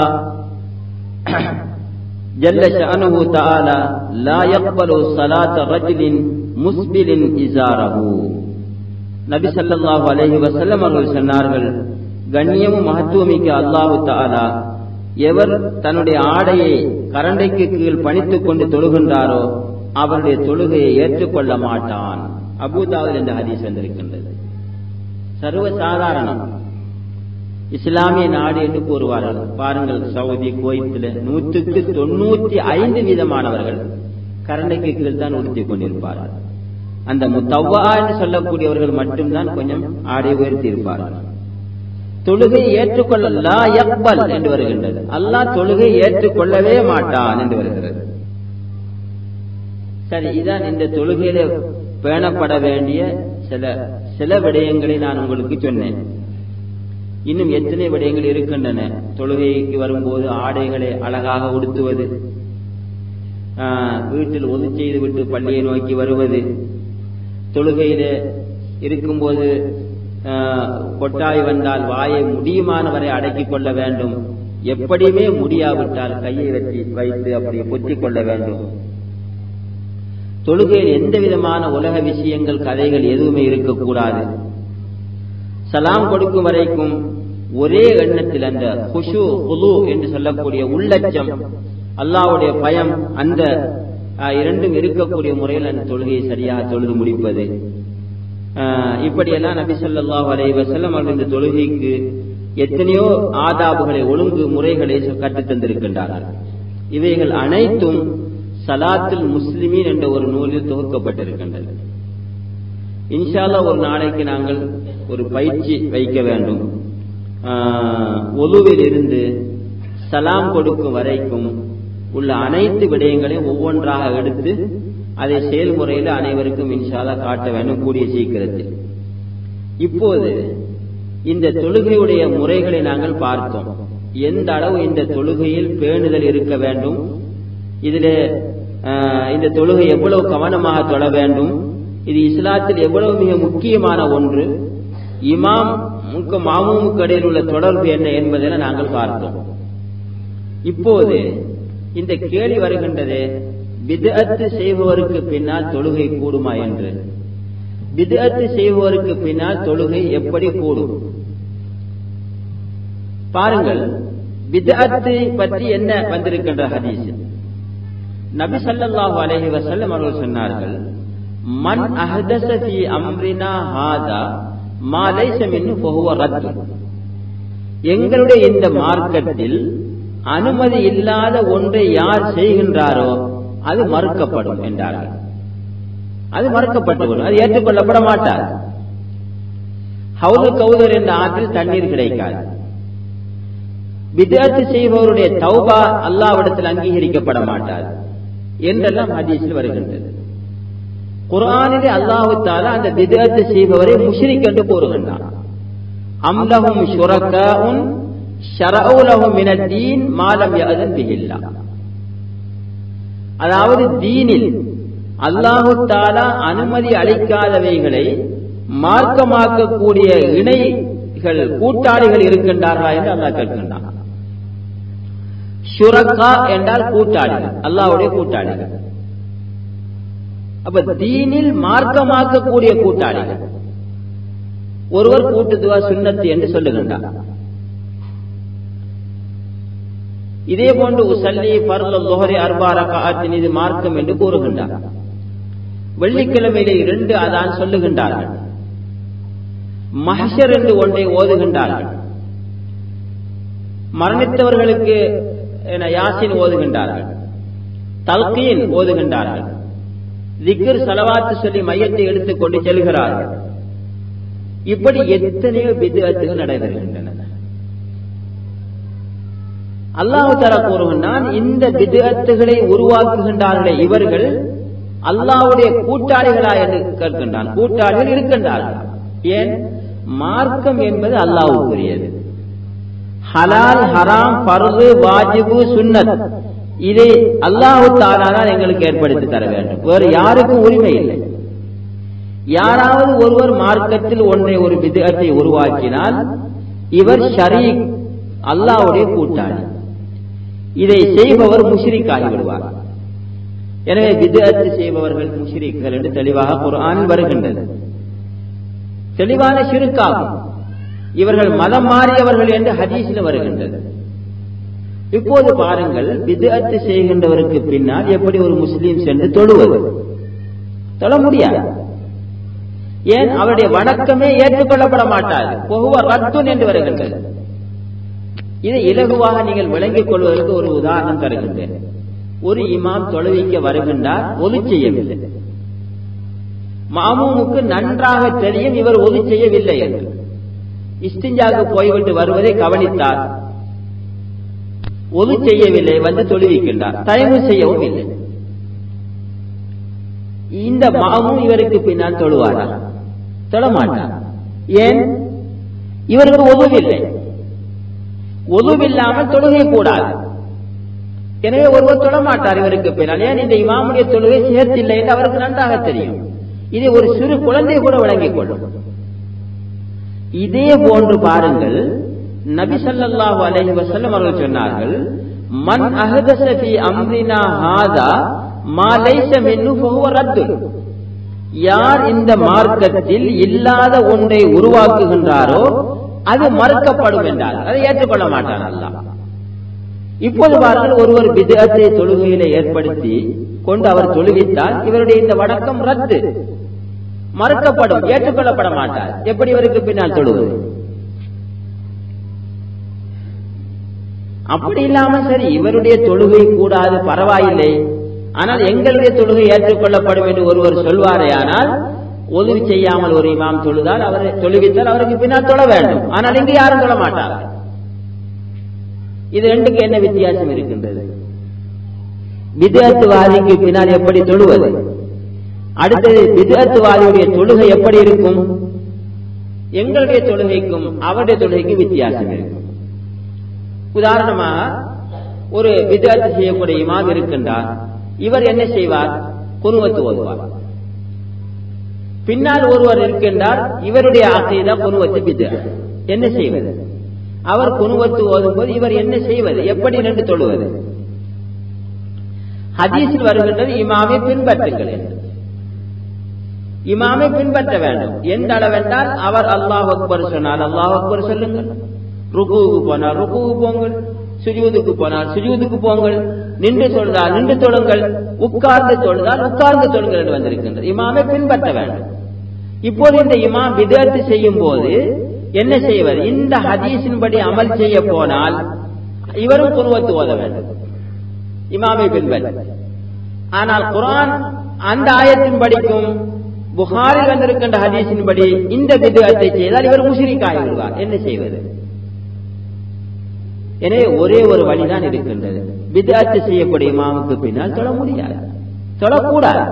جل شأنه تعالى لا يقبل صلاة رجل مسبل إزاره நபி சல்லாஹு அலஹி வசல்லம் அவர்கள் சொன்னார்கள் கண்ணியமும் மகத்துவமிக்க அல்லாஹு தாலா எவர் தன்னுடைய ஆடையை கரண்டைக்கு கீழ் பணித்துக் கொண்டு தொழுகின்றாரோ அவருடைய தொழுகையை ஏற்றுக்கொள்ள மாட்டான் அபூதாவில் என்ற ஹதீஸ் வந்திருக்கின்றது சர்வ சாதாரணம் இஸ்லாமிய நாடு என்று கூறுவார்கள் பாருங்கள் சவுதி குவைத்தில் நூற்றுக்கு தொண்ணூத்தி ஐந்து வீதமானவர்கள் கரண்டைக்கு கீழ் தான் உடுத்திக் கொண்டிருப்பார்கள் அந்த முத்தவ்வா என்று சொல்லக்கூடியவர்கள் மட்டும்தான் கொஞ்சம் ஆடை உயர்த்தி இருப்பார்கள் தொழுகை ஏற்றுக்கொள்ள யக்பல் என்று வருகின்றது அல்லாஹ் தொழுகை ஏற்றுக்கொள்ளவே மாட்டான் என்று வருகிறது சரி இதான் இந்த தொழுகையில பேணப்பட வேண்டிய சில சில விடயங்களை நான் உங்களுக்கு சொன்னேன் இன்னும் எத்தனை விடயங்கள் இருக்கின்றன தொழுகைக்கு வரும்போது ஆடைகளை அழகாக உடுத்துவது வீட்டில் ஒது செய்து விட்டு பள்ளியை நோக்கி வருவது தொழுகையில இருக்கும்போது கொட்டாய் வந்தால் வாயை முடியுமானவரை அடக்கிக் கொள்ள வேண்டும் எப்படியுமே முடியாவிட்டால் கையை வச்சு வைத்து அப்படியே பொத்திக் கொள்ள வேண்டும் தொழுகையில் எந்த விதமான உலக விஷயங்கள் கதைகள் எதுவுமே இருக்கக்கூடாது சலாம் கொடுக்கும் வரைக்கும் ஒரே எண்ணத்தில் அந்த குஷு குலு என்று சொல்லக்கூடிய உள்ளச்சம் அல்லாவுடைய பயம் அந்த இரண்டும் இருக்கக்கூடிய முறையில் அந்த தொழுகையை சரியாக தொழுது முடிப்பது இப்படியெல்லாம் நபி சொல்லாஹ் அலைவசல்லம் அவர்கள் இந்த தொழுகைக்கு எத்தனையோ ஆதாபுகளை ஒழுங்கு முறைகளை கற்றுத் தந்திருக்கின்றார்கள் இவைகள் அனைத்தும் சலாத்தில் முஸ்லிமீன் என்ற ஒரு நூலில் தொகுக்கப்பட்டிருக்கின்றன இன்ஷால்லா ஒரு நாளைக்கு நாங்கள் ஒரு பயிற்சி வைக்க வேண்டும் ஒலுவில் இருந்து சலாம் கொடுக்கும் வரைக்கும் உள்ள அனைத்து விடயங்களையும் ஒவ்வொன்றாக எடுத்து அதை செயல்முறையில் அனைவருக்கும் இன்ஷாலா காட்ட வேண்டும் கூடிய சீக்கிரத்தில் இப்போது இந்த தொழுகையுடைய முறைகளை நாங்கள் பார்த்தோம் எந்த அளவு இந்த தொழுகையில் பேணுதல் இருக்க வேண்டும் இதில் இந்த தொழுகை எவ்வளவு கவனமாக தொழ வேண்டும் இது இஸ்லாத்தில் எவ்வளவு மிக முக்கியமான ஒன்று இமாம் மாமூமுக்கு இடையில் உள்ள தொடர்பு என்ன என்பதை நாங்கள் பார்த்தோம் இப்போது இந்த கேள்வி வருகின்றது விதத்து செய்பவருக்கு பின்னால் தொழுகை கூடுமா என்று விதத்து செய்பவருக்கு பின்னால் தொழுகை எப்படி கூடும் பாருங்கள் விதத்தை பற்றி என்ன வந்திருக்கின்ற ஹதீஸ் நபி சல்லாஹு அலஹி வசல்லம் அவர்கள் சொன்னார்கள் மண் அஹதசி அம்ரினா ஹாதா மாலைச மின்னு பொகுவ ரத்து எங்களுடைய இந்த மார்க்கத்தில் அனுமதி இல்லாத ஒன்றை யார் செய்கின்றாரோ அது மறுக்கப்படும் என்றார்கள் அது மறுக்கப்பட்டுவிடும் அது ஏற்றுக்கொள்ளப்பட மாட்டார் ஹவுது கவுதர் என்ற ஆற்றில் தண்ணீர் கிடைக்காது விதத்து செய்பவருடைய தௌபா அல்லாவிடத்தில் அங்கீகரிக்கப்பட மாட்டார் என்றெல்லாம் ஹதீஸில் வருகின்றது குரானிலே அல்லாஹு தாலா அந்த விதத்து செய்பவரை முஷ்ரிக் என்று கூறுகின்றான் அம்லஹும் ஷுரக்காஉன் ஷரவுலஹும் மினத்தீன் மாலம் யஅதன் பிஹில்லா அதாவது தீனில் அல்லாஹு தாலா அனுமதி அளிக்காதவைகளை மார்க்கமாக்கக்கூடிய இணைகள் கூட்டாளிகள் இருக்கின்றார்களா என்று அல்லாஹ் கேட்கின்றான் ஷுரக்கா என்றால் கூட்டாளிகள் அல்லாவுடைய கூட்டாளிகள் அப்ப தீனில் மார்க்கமாக்கக்கூடிய கூட்டாளிகள் ஒருவர் கூட்டுதுவா சுண்ணத்து என்று சொல்லுகின்றார் இதே போன்று உசல்லி பர்ல லோஹரி அர்பாரகாத்தின் இது மார்க்கம் என்று கூறுகின்றார் வெள்ளிக்கிழமையிலே இரண்டு அதான் சொல்லுகின்றார்கள் மஹஷர் என்று ஒன்றை ஓதுகின்றார்கள் மரணித்தவர்களுக்கு என யாசின் ஓதுகின்றார்கள் தல்கீன் ஓதுகின்றார்கள் திக்ர் செலவாத்து சொல்லி மையத்தை எடுத்துக் கொண்டு செல்கிறார்கள் இப்படி எத்தனையோ விதத்துகள் நடைபெறுகின்றன அல்லாஹு தர கூறுகின்றான் இந்த விதத்துகளை உருவாக்குகின்றார்களே இவர்கள் அல்லாவுடைய கூட்டாளிகளா என்று கேட்கின்றான் கூட்டாளிகள் இருக்கின்றார்கள் ஏன் மார்க்கம் என்பது அல்லாவுக்குரியது ஹலால் ஹராம் பருது வாஜிபு சுன்னத் இதை அல்லாஹு தாலாதான் எங்களுக்கு ஏற்படுத்தி தர வேண்டும் வேறு யாருக்கும் உரிமை இல்லை யாராவது ஒருவர் மார்க்கத்தில் ஒன்றை ஒரு விதத்தை உருவாக்கினால் இவர் ஷரீக் அல்லாவுடைய கூட்டாளி இதை செய்பவர் முஷ்ரிக் ஆகிவிடுவார் எனவே விதத்து செய்பவர்கள் முஷ்ரிக்கள் என்று தெளிவாக குரானில் வருகின்றது தெளிவான சிறுக்காகும் இவர்கள் மதம் மாறியவர்கள் என்று ஹதீஸில் வருகின்றது இப்போது பாருங்கள் விதத்து செய்கின்றவருக்கு பின்னால் எப்படி ஒரு முஸ்லீம் சென்று தொழுவது தொழ முடியாது ஏன் அவருடைய வணக்கமே ஏற்றுக்கொள்ளப்பட மாட்டாது பொகுவ ரத்துன் என்று வருகின்றது இதை இலகுவாக நீங்கள் விளங்கிக் கொள்வதற்கு ஒரு உதாரணம் தருகின்றேன் ஒரு இமாம் தொழுவிக்க வருகின்றார் ஒது செய்யவில்லை மாமூமுக்கு நன்றாக தெரியும் இவர் ஒது செய்யவில்லை என்று இஸ்திஞ்சாக்கு போய்விட்டு வருவதை கவனித்தார் ஒது செய்யவில்லை வந்து தொழுவிக்கின்றார் தயவு செய்யவும் இல்லை இந்த மாமும் இவருக்கு பின்னால் தொழுவாரா தொழமாட்டார் ஏன் இவருக்கு ஒதுவில்லை ஒதுவில்லாமல் தொழுகை கூடாது எனவே ஒருவர் தொழமாட்டார் இவருக்கு பின்னால் ஏன் இந்த இமாமுடைய தொழுகை சேர்த்தில்லை என்று அவருக்கு நன்றாக தெரியும் இதை ஒரு சிறு குழந்தை கூட விளங்கிக் கொள்ளும் இதே போன்று பாருங்கள் நபி ஸல்லல்லாஹு அலைஹி வஸல்லம் அவர்கள் சொன்னார்கள் மன் அஹதஸ ஃபீ அம்ரினா ஹாதா மா லைஸ மின்னு ஃபஹுவ ரத்துன் யார் இந்த மார்க்கத்தில் இல்லாத ஒன்றை உருவாக்குகின்றாரோ அது மறுக்கப்படும் என்றார் அதை ஏற்றுக்கொள்ள மாட்டான் அல்லாஹ் இப்போது பாருங்கள் ஒருவர் விதத்தை தொழுகையில ஏற்படுத்தி கொண்டு அவர் தொழுவித்தால் இவருடைய இந்த வழக்கம் ரத்து மறுக்கப்படும் ஏற்றுக்கொள்ளப்பட மாட்டார் எப்படி இவருக்கு பின்னால் தொழுவது அப்படி இல்லாம சரி இவருடைய தொழுகை கூடாது பரவாயில்லை ஆனால் எங்களுடைய தொழுகை ஏற்றுக்கொள்ளப்படும் என்று ஒருவர் சொல்வாரே ஆனால் உதவி செய்யாமல் ஒரு இமாம் தொழுதால் அவர் தொழுவித்தால் அவருக்கு பின்னால் தொழ வேண்டும் ஆனால் இங்கு யாரும் தொழ மாட்டார்கள் இது ரெண்டுக்கு என்ன வித்தியாசம் இருக்கின்றது விதத்துவாதிக்கு பின்னால் எப்படி தொழுவது அடுத்தது விதத்துவாதியுடைய தொழுகை எப்படி இருக்கும் எங்களுடைய தொழுகைக்கும் அவருடைய தொழுகைக்கும் வித்தியாசம் இருக்கும் உதாரணமாக ஒரு விதத்து செய்யக்கூடிய இமாம் இருக்கின்றார் இவர் என்ன செய்வார் குருவத்து ஓதுவார் பின்னால் ஒருவர் இருக்கின்றார் இவருடைய ஆசைதா குருவத்து வித என்ன செய்வது அவர் குனுவத்து ஓதும் போது இவர் என்ன செய்வது எப்படி நின்று தொழுவது ஹதீஸில் வருகின்றது இமாமை பின்பற்றுங்கள் என்று இமாமை பின்பற்ற வேண்டும் எந்த அளவென்றால் அவர் அல்லாஹ் அக்பர் சொன்னால் அல்லாஹ் அக்பர் சொல்லுங்கள் ருகுவுக்கு போனால் ருகுவுக்கு போங்கள் சுஜூதுக்கு போனால் சுஜூதுக்கு போங்கள் நின்று தொழுதால் நின்று தொழுங்கள் உட்கார்ந்து தொழுதால் உட்கார்ந்து தொழுங்கள் என்று வந்திருக்கின்றது இமாமை பின்பற்ற வேண்டும் இப்போது இந்த இமாம் விதத்து செய்யும் போது என்ன செய்வது இந்த ஹதீஸின்படி அமல் செய்ய போனால் இவரும் குருவத்து ஓத வேண்டும் இமாமை பின்பற்ற ஆனால் குரான் அந்த ஆயத்தின் படிக்கும் புகாரில் வந்திருக்கின்ற ஹதீஸின்படி இந்த விதத்தை செய்தால் இவர் முஷிரிக்காகி விடுவார் என்ன செய்வது எனவே ஒரே ஒரு வழிதான் இருக்கின்றது விதாத்து செய்யக்கூடிய இமாமுக்கு பின்னால் தொழ முடியாது தொழக்கூடாது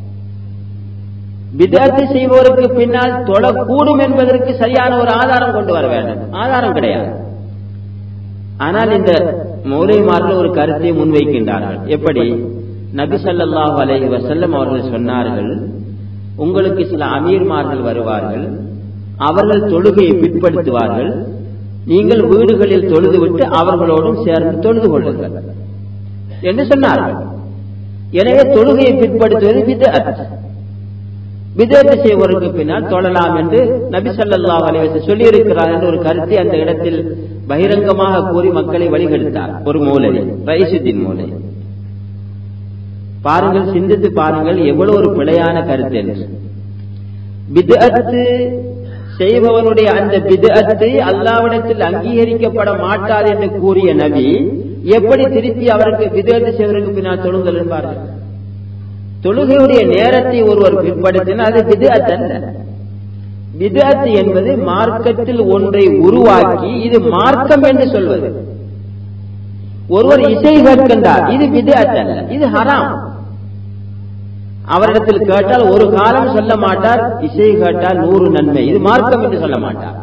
விதாத்து செய்வோருக்கு பின்னால் தொழக்கூடும் என்பதற்கு சரியான ஒரு ஆதாரம் கொண்டு வர வேண்டும் ஆதாரம் கிடையாது ஆனால் இந்த மௌலைமார்கள் ஒரு கருத்தை முன்வைக்கின்றார்கள் எப்படி நபி ஸல்லல்லாஹு அலைஹி வஸல்லம் அவர்கள் சொன்னார்கள் உங்களுக்கு சில அமீர்மார்கள் வருவார்கள் அவர்கள் தொழுகையை பிற்படுத்துவார்கள் நீங்கள் வீடுகளில் தொழுதுவிட்டு அவர்களோடும் சேர்ந்து தொழுது கொள்ளுங்கள் என்று சொன்னார்கள் எனவே தொழுகையை பிற்படுத்துவது விதத் விதத்தை செய்வதற்கு பின்னால் தொழலாம் என்று நபி ஸல்லல்லாஹு அலைஹி வஸல்லம் சொல்லியிருக்கிறார் என்ற ஒரு கருத்தை அந்த இடத்தில் பகிரங்கமாக கூறி மக்களை வழிகெடுத்தார் ஒரு மூலவி ரைசுத்தின் மூலை பாருங்கள் சிந்தித்து பாருங்கள் எவ்வளவு ஒரு பிழையான கருத்து என்று விதத்து செய்பவனுடைய அந்த விதத்தை அல்லாவிடத்தில் அங்கீகரிக்கப்பட மாட்டாது என்று கூறிய நபி எப்படி திருப்பி அவருக்கு விதத்தை செய்வதற்கு பின்னால் தொழுங்கள் என்பார்கள் தொழுகையுடைய நேரத்தை ஒருவர் பிற்படுத்தினால் அது விதத் அல்ல விதத் என்பது மார்க்கத்தில் ஒன்றை உருவாக்கி இது மார்க்கம் என்று சொல்வது ஒருவர் இசை கேட்கின்றார் இது விதத் அல்ல இது ஹராம் அவரிடத்தில் கேட்டால் ஒரு காலம் சொல்ல மாட்டார் இசை கேட்டால் நூறு நன்மை இது மார்க்கம் என்று சொல்ல மாட்டார்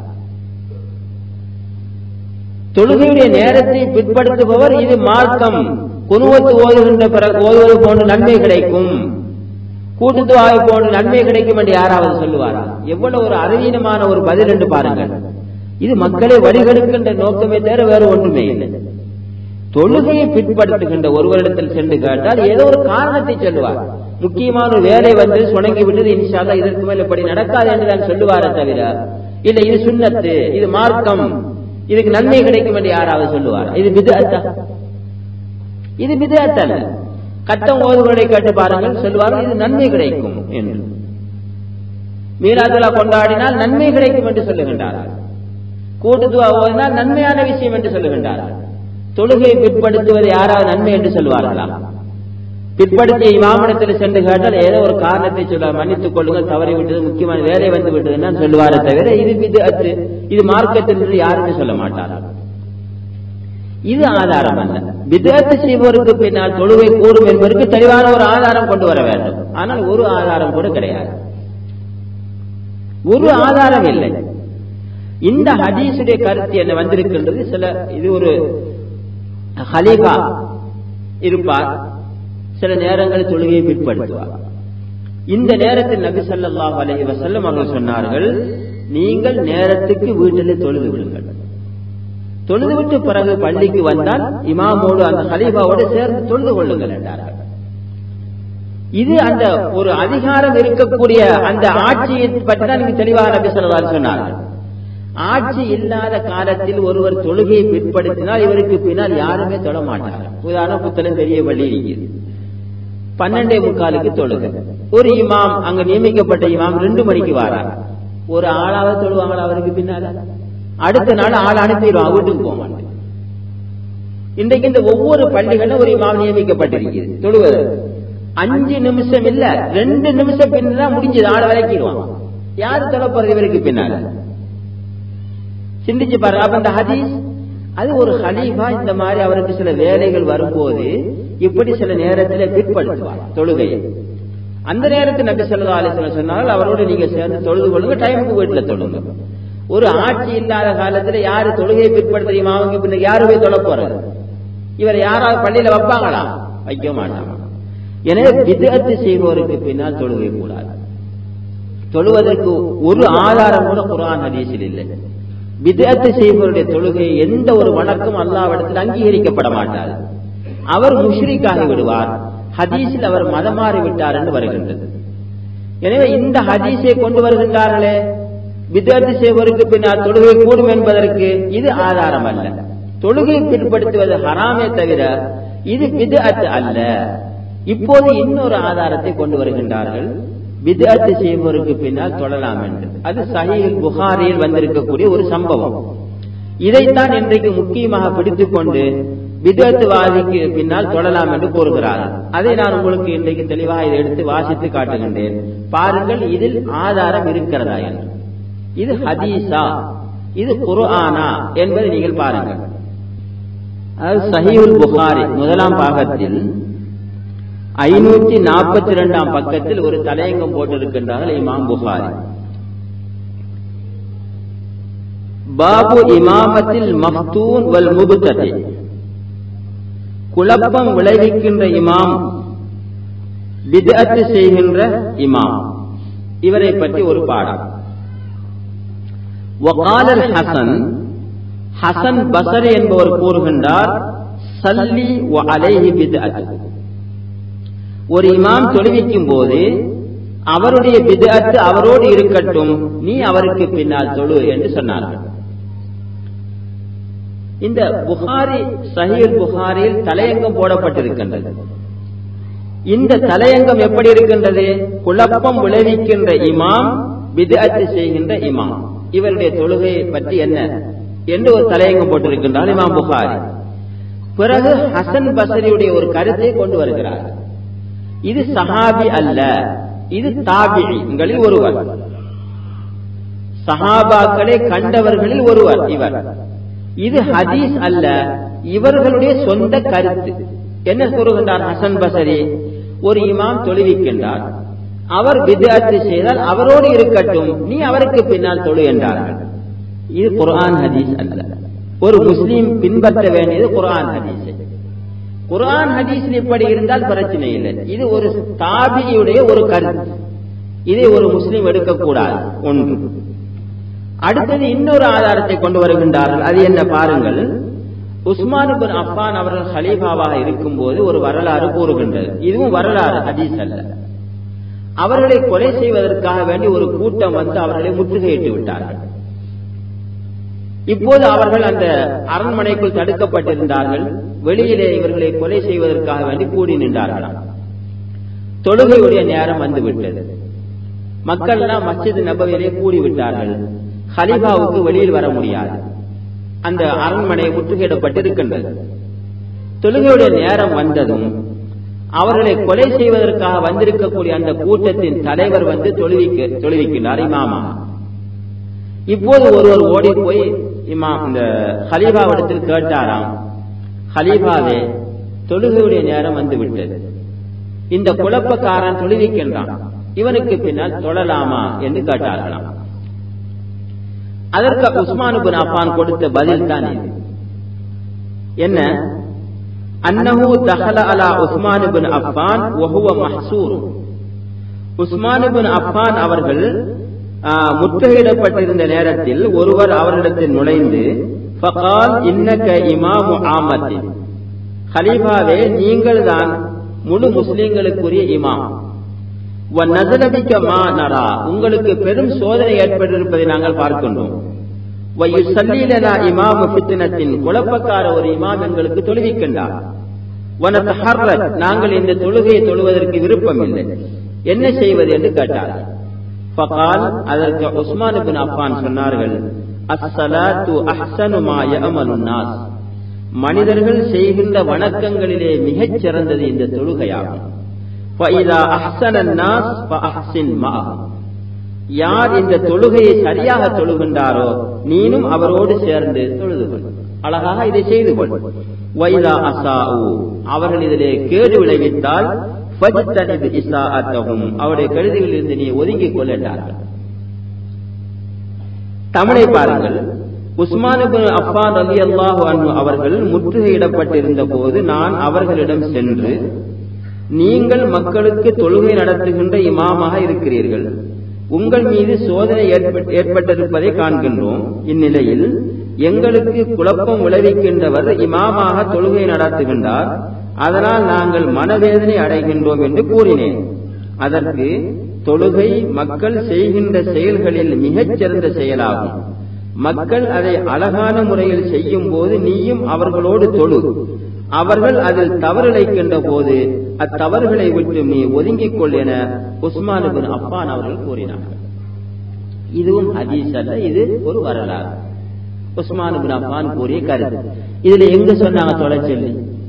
தொழுகையுடைய நேரத்தை பிற்படுத்துபவர் இது மார்க்கம் குருவத்து ஓதுகின்ற பிறகு ஓதுவது போன்ற நன்மை கிடைக்கும் கூட்டுத்துவாவை போன்ற நன்மை கிடைக்கும் என்று யாராவது சொல்லுவாரா எவ்வளவு ஒரு அறிவீனமான ஒரு பதில் என்று பாருங்கள் இது மக்களை வழிகெடுக்கின்ற நோக்கமே தவிர வேறு ஒன்றுமே இல்லை தொழுகையை பிற்படுத்துகின்ற ஒருவரிடத்தில் சென்று கேட்டால் ஏதோ ஒரு காரணத்தை சொல்லுவார் முக்கியமான ஒரு வேலை வந்து சுணங்கி விட்டது இன்ஷால்லா இதற்கு மேல் இப்படி நடக்காது என்று தான் சொல்லுவாரே தவிர இல்ல இது சுண்ணத்து இது மார்க்கம் இதுக்கு நன்மை கிடைக்கும் என்று யாராவது சொல்லுவார் இது விதத்தா இது விதத் அல்ல கட்டம் ஓதுகளை கேட்டு பாருங்கள் சொல்வார்கள் இது நன்மை கிடைக்கும் என்று மீராதுலா கொண்டாடினால் நன்மை கிடைக்கும் என்று சொல்லுகின்றார்கள் கூட்டுதுவா ஓதினால் நன்மையான விஷயம் என்று சொல்லுகின்றார்கள் தொழுகையை பிற்படுத்துவது யாராவது நன்மை என்று சொல்வார்களா பிற்படுத்திய இமாமனத்தில் சென்று கேட்டால் ஏதோ ஒரு காரணத்தை சொல்ல மன்னித்துக் கொள்ளுங்கள் தவறி விட்டது முக்கியமான வேலை வந்து விட்டதுன்னு சொல்லுவாரே தவிர இது இது மார்க்கத்தில் யாருமே சொல்ல மாட்டார்கள் இது ஆதாரம் அல்ல விதத்து செய்வோருக்கு பின்னால் தொழுகை கூடும் என்பதற்கு தெளிவான ஒரு ஆதாரம் கொண்டு வர வேண்டும் ஆனால் ஒரு ஆதாரம் கூட கிடையாது ஒரு ஆதாரம் இல்லை இந்த ஹதீஸுடைய கருத்து என்ன வந்திருக்கின்றது சில இது ஒரு ஹலீஃபா இருப்பார் சில நேரங்களில் தொழுகையை பிற்படுத்துவார் இந்த நேரத்தில் நபி ஸல்லல்லாஹு அலைஹி வஸல்லம் அவர்கள் சொன்னார்கள் நீங்கள் நேரத்துக்கு வீட்டிலே தொழுது விடுங்கள் தொழுது விட்டு பிறகு பள்ளிக்கு வந்தால் இமாமோடு அந்த ஹலீஃபாவோடு சேர்ந்து தொழுது கொள்ளுங்கள் என்றார்கள் இது அந்த ஒரு அதிகாரம் இருக்கக்கூடிய அந்த ஆட்சியை பற்றி தான் நீங்க தெளிவாக நபி ஸல்லல்லாஹு அலைஹி சொன்னார்கள் ஆட்சி இல்லாத காலத்தில் ஒருவர் தொழுகையை பிற்படுத்தினால் இவருக்கு பின்னால் யாருமே தொழ மாட்டார் உதாரணம் புத்தளம் பெரிய பள்ளி இருக்குது பன்னெண்டே முக்காலுக்கு தொழுக ஒரு இமாம் அங்க நியமிக்கப்பட்ட இமாம் ரெண்டு மணிக்கு வாரார் ஒரு ஆளாவது தொழுவாங்களா அவருக்கு பின்னால அடுத்த நாள் ஆள் அனுப்பிடுவாங்க வீட்டுக்கு போக மாட்டேன் இன்றைக்கு இந்த ஒவ்வொரு பள்ளிகளும் ஒரு இமாம் நியமிக்கப்பட்டிருக்கிறது தொழுவது அஞ்சு நிமிஷம் இல்ல ரெண்டு நிமிஷம் பின்னாதான் முடிஞ்சது ஆள் விளக்கிடுவான் யாரு தொழ போறது இவருக்கு பின்னால சிந்திச்சு பாருங்க அப்ப இந்த ஹதீஸ் அது ஒரு ஹலீஃபா இந்த மாதிரி அவருக்கு சில வேலைகள் வரும்போது இப்படி சில நேரத்தில் பிற்படுத்துவார் தொழுகையை அந்த நேரத்தில் நபி சொல்லா அலிஸ்லாம் சொன்னால் அவரோடு நீங்க சேர்ந்து தொழுது கொள்ளுங்க டைமுக்கு வீட்டுல தொழுங்க ஒரு ஆட்சி இல்லாத காலத்துல யாரு தொழுகையை பிற்படுத்துறீமா அவங்க பின்ன யாரு போய் தொழ போறது இவர் யாராவது பள்ளியில வைப்பாங்களா வைக்க மாட்டாங்க எனவே விதத்து செய்வோருக்கு பின்னால் தொழுகை கூடாது தொழுவதற்கு ஒரு ஆதாரம் கூட குரான் ஹதீஸில் இல்லை விதத்து செய்பவருடைய தொழுகை எந்த ஒரு வணக்கம் அல்லாவிடத்தில் அங்கீகரிக்கப்பட மாட்டார் அவர் முஷ்ரிக்காகி விடுவார் ஹதீஸில் அவர் மதமாறி விட்டார் என்று வருகின்றது எனவே இந்த ஹதீஸை கொண்டு வருகின்றார்களே விதத்து செய்வருக்கு பின்னால் தொழுகை கூடும் என்பதற்கு இது ஆதாரம் அல்ல தொழுகை பிற்படுத்துவது ஹராமே தவிர இது விதத்து அல்ல இப்போது இன்னொரு ஆதாரத்தை கொண்டு வருகின்றார்கள் விதத்து செய்வோருக்கு பின்னால் தொழலாம் என்று அது சஹீல் புகாரியில் வந்திருக்கக்கூடிய ஒரு சம்பவம் இதைத்தான் இன்றைக்கு முக்கியமாக பிடித்துக் கொண்டு விதத்துவாதிக்கு பின்னால் தொழலாம் என்று கூறுகிறார் அதை நான் உங்களுக்கு இன்றைக்கு தெளிவாக இதை எடுத்து வாசித்து காட்டுகின்றேன் பாருங்கள் இதில் ஆதாரம் இருக்கிறதா என்று இது ஹதீஸா இது குர்ஆனா என்பதை நீங்கள் பாருங்கள் அது சஹீல் புகாரி முதலாம் பாகத்தில் ஐநூற்றி நாற்பத்தி இரண்டாம் பக்கத்தில் ஒரு தலையங்கம் போட்டிருக்கின்றார்கள் இமாம் புகாரி பாபு இமாமத்தில் மஃதூன் வல் முபுத்ததி குழப்பம் விளைவிக்கின்ற இமாம் விதத்து செய்கின்ற இமாம் இவரை பற்றி ஒரு பாடம் வகாலல் ஹசன் ஹசன் பசரி என்பவர் கூறுகின்றார் சல்லி வ அலைஹி பித்அத்து ஒரு இமாம் தொழுவிக்கும் போது அவருடைய பிதஅத்து அவரோடு இருக்கட்டும் நீ அவருக்கு பின்னால் தொழு என்று சொன்னார்கள் இந்த புகாரி சஹீல் புகாரில் தலையங்கம் போடப்பட்டிருக்கின்றது இந்த தலையங்கம் எப்படி இருக்கின்றது குழப்பம் விளைவிக்கின்ற இமாம் பிதஅத்து செய்கின்ற இமாம் இவருடைய தொழுகையை பற்றி என்ன என்று ஒரு தலையங்கம் போட்டிருக்கின்றார் இமாம் புகாரி பிறகு ஹசன் பசரியுடைய ஒரு கருத்தை கொண்டு வருகிறார் இது சஹாபி அல்ல இது தாபிகளில் ஒருவர் சஹாபாக்களை கண்டவர்களில் ஒருவர் இவர் இது ஹதீஸ் அல்ல இவர்களுடைய சொந்த கருத்து என்ன கூறுகின்றார் ஹசன் பசரி ஒரு இமாம் தொழுவிக்கின்றார் அவர் வித்யார்த்தி செய்தால் அவரோடு இருக்கட்டும் நீ அவருக்கு பின்னால் தொழு என்றார்கள் இது குர்ஆன் ஹதீஸ் அல்ல ஒரு முஸ்லீம் பின்பற்ற வேண்டியது குர்ஆன் ஹதீஸ் குர்ஆன் ஹதீஸில் இப்படி இருந்தால் பிரச்சனை இல்லை இது ஒரு தாபியுடைய ஒரு கருத்து இதை ஒரு முஸ்லீம் எடுக்கக்கூடாது ஒன்று அடுத்தது இன்னொரு ஆதாரத்தை கொண்டு வருகின்றார்கள் அது என்ன பாருங்கள் உஸ்மான் பின் அப்பான் அவர்கள் ஹலீஃபாவாக இருக்கும் போது ஒரு வரலாறு கூறுகின்றது இதுவும் வரலாறு ஹதீஸ் அல்ல அவர்களை கொலை செய்வதற்காக வேண்டி ஒரு கூட்டம் வந்து அவர்களை முற்றுகையிட்டு விட்டார்கள் இப்போது அவர்கள் அந்த அரண்மனைக்குள் தடுக்கப்பட்டிருந்தார்கள் வெளியிலே இவர்களை கொலை செய்வதற்காக வேண்டி கூடி நின்றார்களாம் தொழுகையுடைய நேரம் வந்துவிட்டது மக்கள் எல்லாம் மஸ்ஜித் நபவிலே கூடி விட்டார்கள் ஹலிஃபாவுக்கு வெளியில் வர முடியாது அந்த அரண்மனை முற்றுகையிடப்பட்டிருக்கின்றது தொழுகையுடைய நேரம் வந்ததும் அவர்களை கொலை செய்வதற்காக வந்திருக்கக்கூடிய அந்த கூட்டத்தின் தலைவர் வந்து தொழுவிக்க தொழுவிக்கின்றார் இமாமா இப்போது ஒருவர் ஓடி போய் இமாம் இந்த ஹலீஃபாவிடத்தில் கேட்டாராம் ஹலீஃபாவே தொழுகையுடைய நேரம் வந்து விட்டது இந்த குழப்பக்காரன் தொழுவிக்கின்றான் இவனுக்கு பின்னால் தொழலாமா என்று கேட்டார்களாம் அதற்கு உஸ்மான் பின் அப்பான் கொடுத்த பதில் தான் இது என்ன அன்னஹு தஹல அலா உஸ்மான் பின் அப்பான் வஹுவ மஹ்சூர் உஸ்மான் பின் அப்பான் அவர்கள் முற்றுகையிடப்பட்டிருந்த நேரத்தில் ஒருவர் அவரிடத்தில் நுழைந்து ஃபகால் இன்னக்க இமாமு ஆமத்தி ஹலீஃபாவே நீங்கள் தான் முழு முஸ்லிம்களுக்குரிய இமாம் நசலபிக்க மா நரா உங்களுக்கு பெரும் சோதனை ஏற்பட்டிருப்பதை நாங்கள் பார்க்கின்றோம் இமாமு பித்தினத்தின் குழப்பக்கார ஒரு இமாம் எங்களுக்கு தொழுவிக்கின்றார் நாங்கள் இந்த தொழுகையை தொழுவதற்கு விருப்பம் இல்லை என்ன செய்வது என்று கேட்டார்கள் ஃபகால் அதற்கு உஸ்மான் பின் அப்பான் சொன்னார்கள் அஸ்ஸலாத்து அஹ்சனு மா யஅமலு நாஸ் மனிதர்கள் செய்கின்ற வணக்கங்களிலே மிகச் சிறந்தது இந்த தொழுகையாகும் ஃபஇதா அஹ்ஸன الناس فأحسن معه யார் இந்த தொழுகையை சரியாக தொழுகின்றாரோ நீனும் அவரோடு சேர்ந்து தொழுது கொள் அழகாக இதை செய்து கொள் வைதா அசாஉ அவர்கள் இதிலே கேடு விளைவித்தால் அவருடைய கருதிகளில் இருந்து நீ ஒதுங்கிக் கொள்ளார்கள் தமிழை பாருங்கள் உஸ்மான் அப்பான் அலி அல்லாஹு அன்பு அவர்கள் முற்றுகையிடப்பட்டிருந்த போது நான் அவர்களிடம் சென்று நீங்கள் மக்களுக்கு தொழுகை நடத்துகின்ற இமாமாக இருக்கிறீர்கள் உங்கள் மீது சோதனை ஏற்பட்டிருப்பதை காண்கின்றோம் இந்நிலையில் எங்களுக்கு குழப்பம் விளைவிக்கின்றவர் இமாமாக தொழுகை நடத்துகின்றார் அதனால் நாங்கள் மனவேதனை அடைகின்றோம் என்று கூறினேன் அதற்கு தொழுகை மக்கள் செய்கின்ற செயல்களில் மிகச் சிறந்த செயலாகும் மக்கள் அதை அழகான முறையில் செய்யும் போது நீயும் அவர்களோடு தொழு அவர்கள் அதில் தவறிழைக்கின்ற போது அத்தவறுகளை விட்டு நீ ஒதுங்கிக் கொள் என உஸ்மான் பின் அப்பான் அவர்கள் கூறினார்கள் இதுவும் ஹதீஸ் அல்ல இது ஒரு வரலாறு உஸ்மான் பின் அப்பான் கூறிய கருத்து இதுல எங்க சொன்னாங்க தொலைச்சொல்லி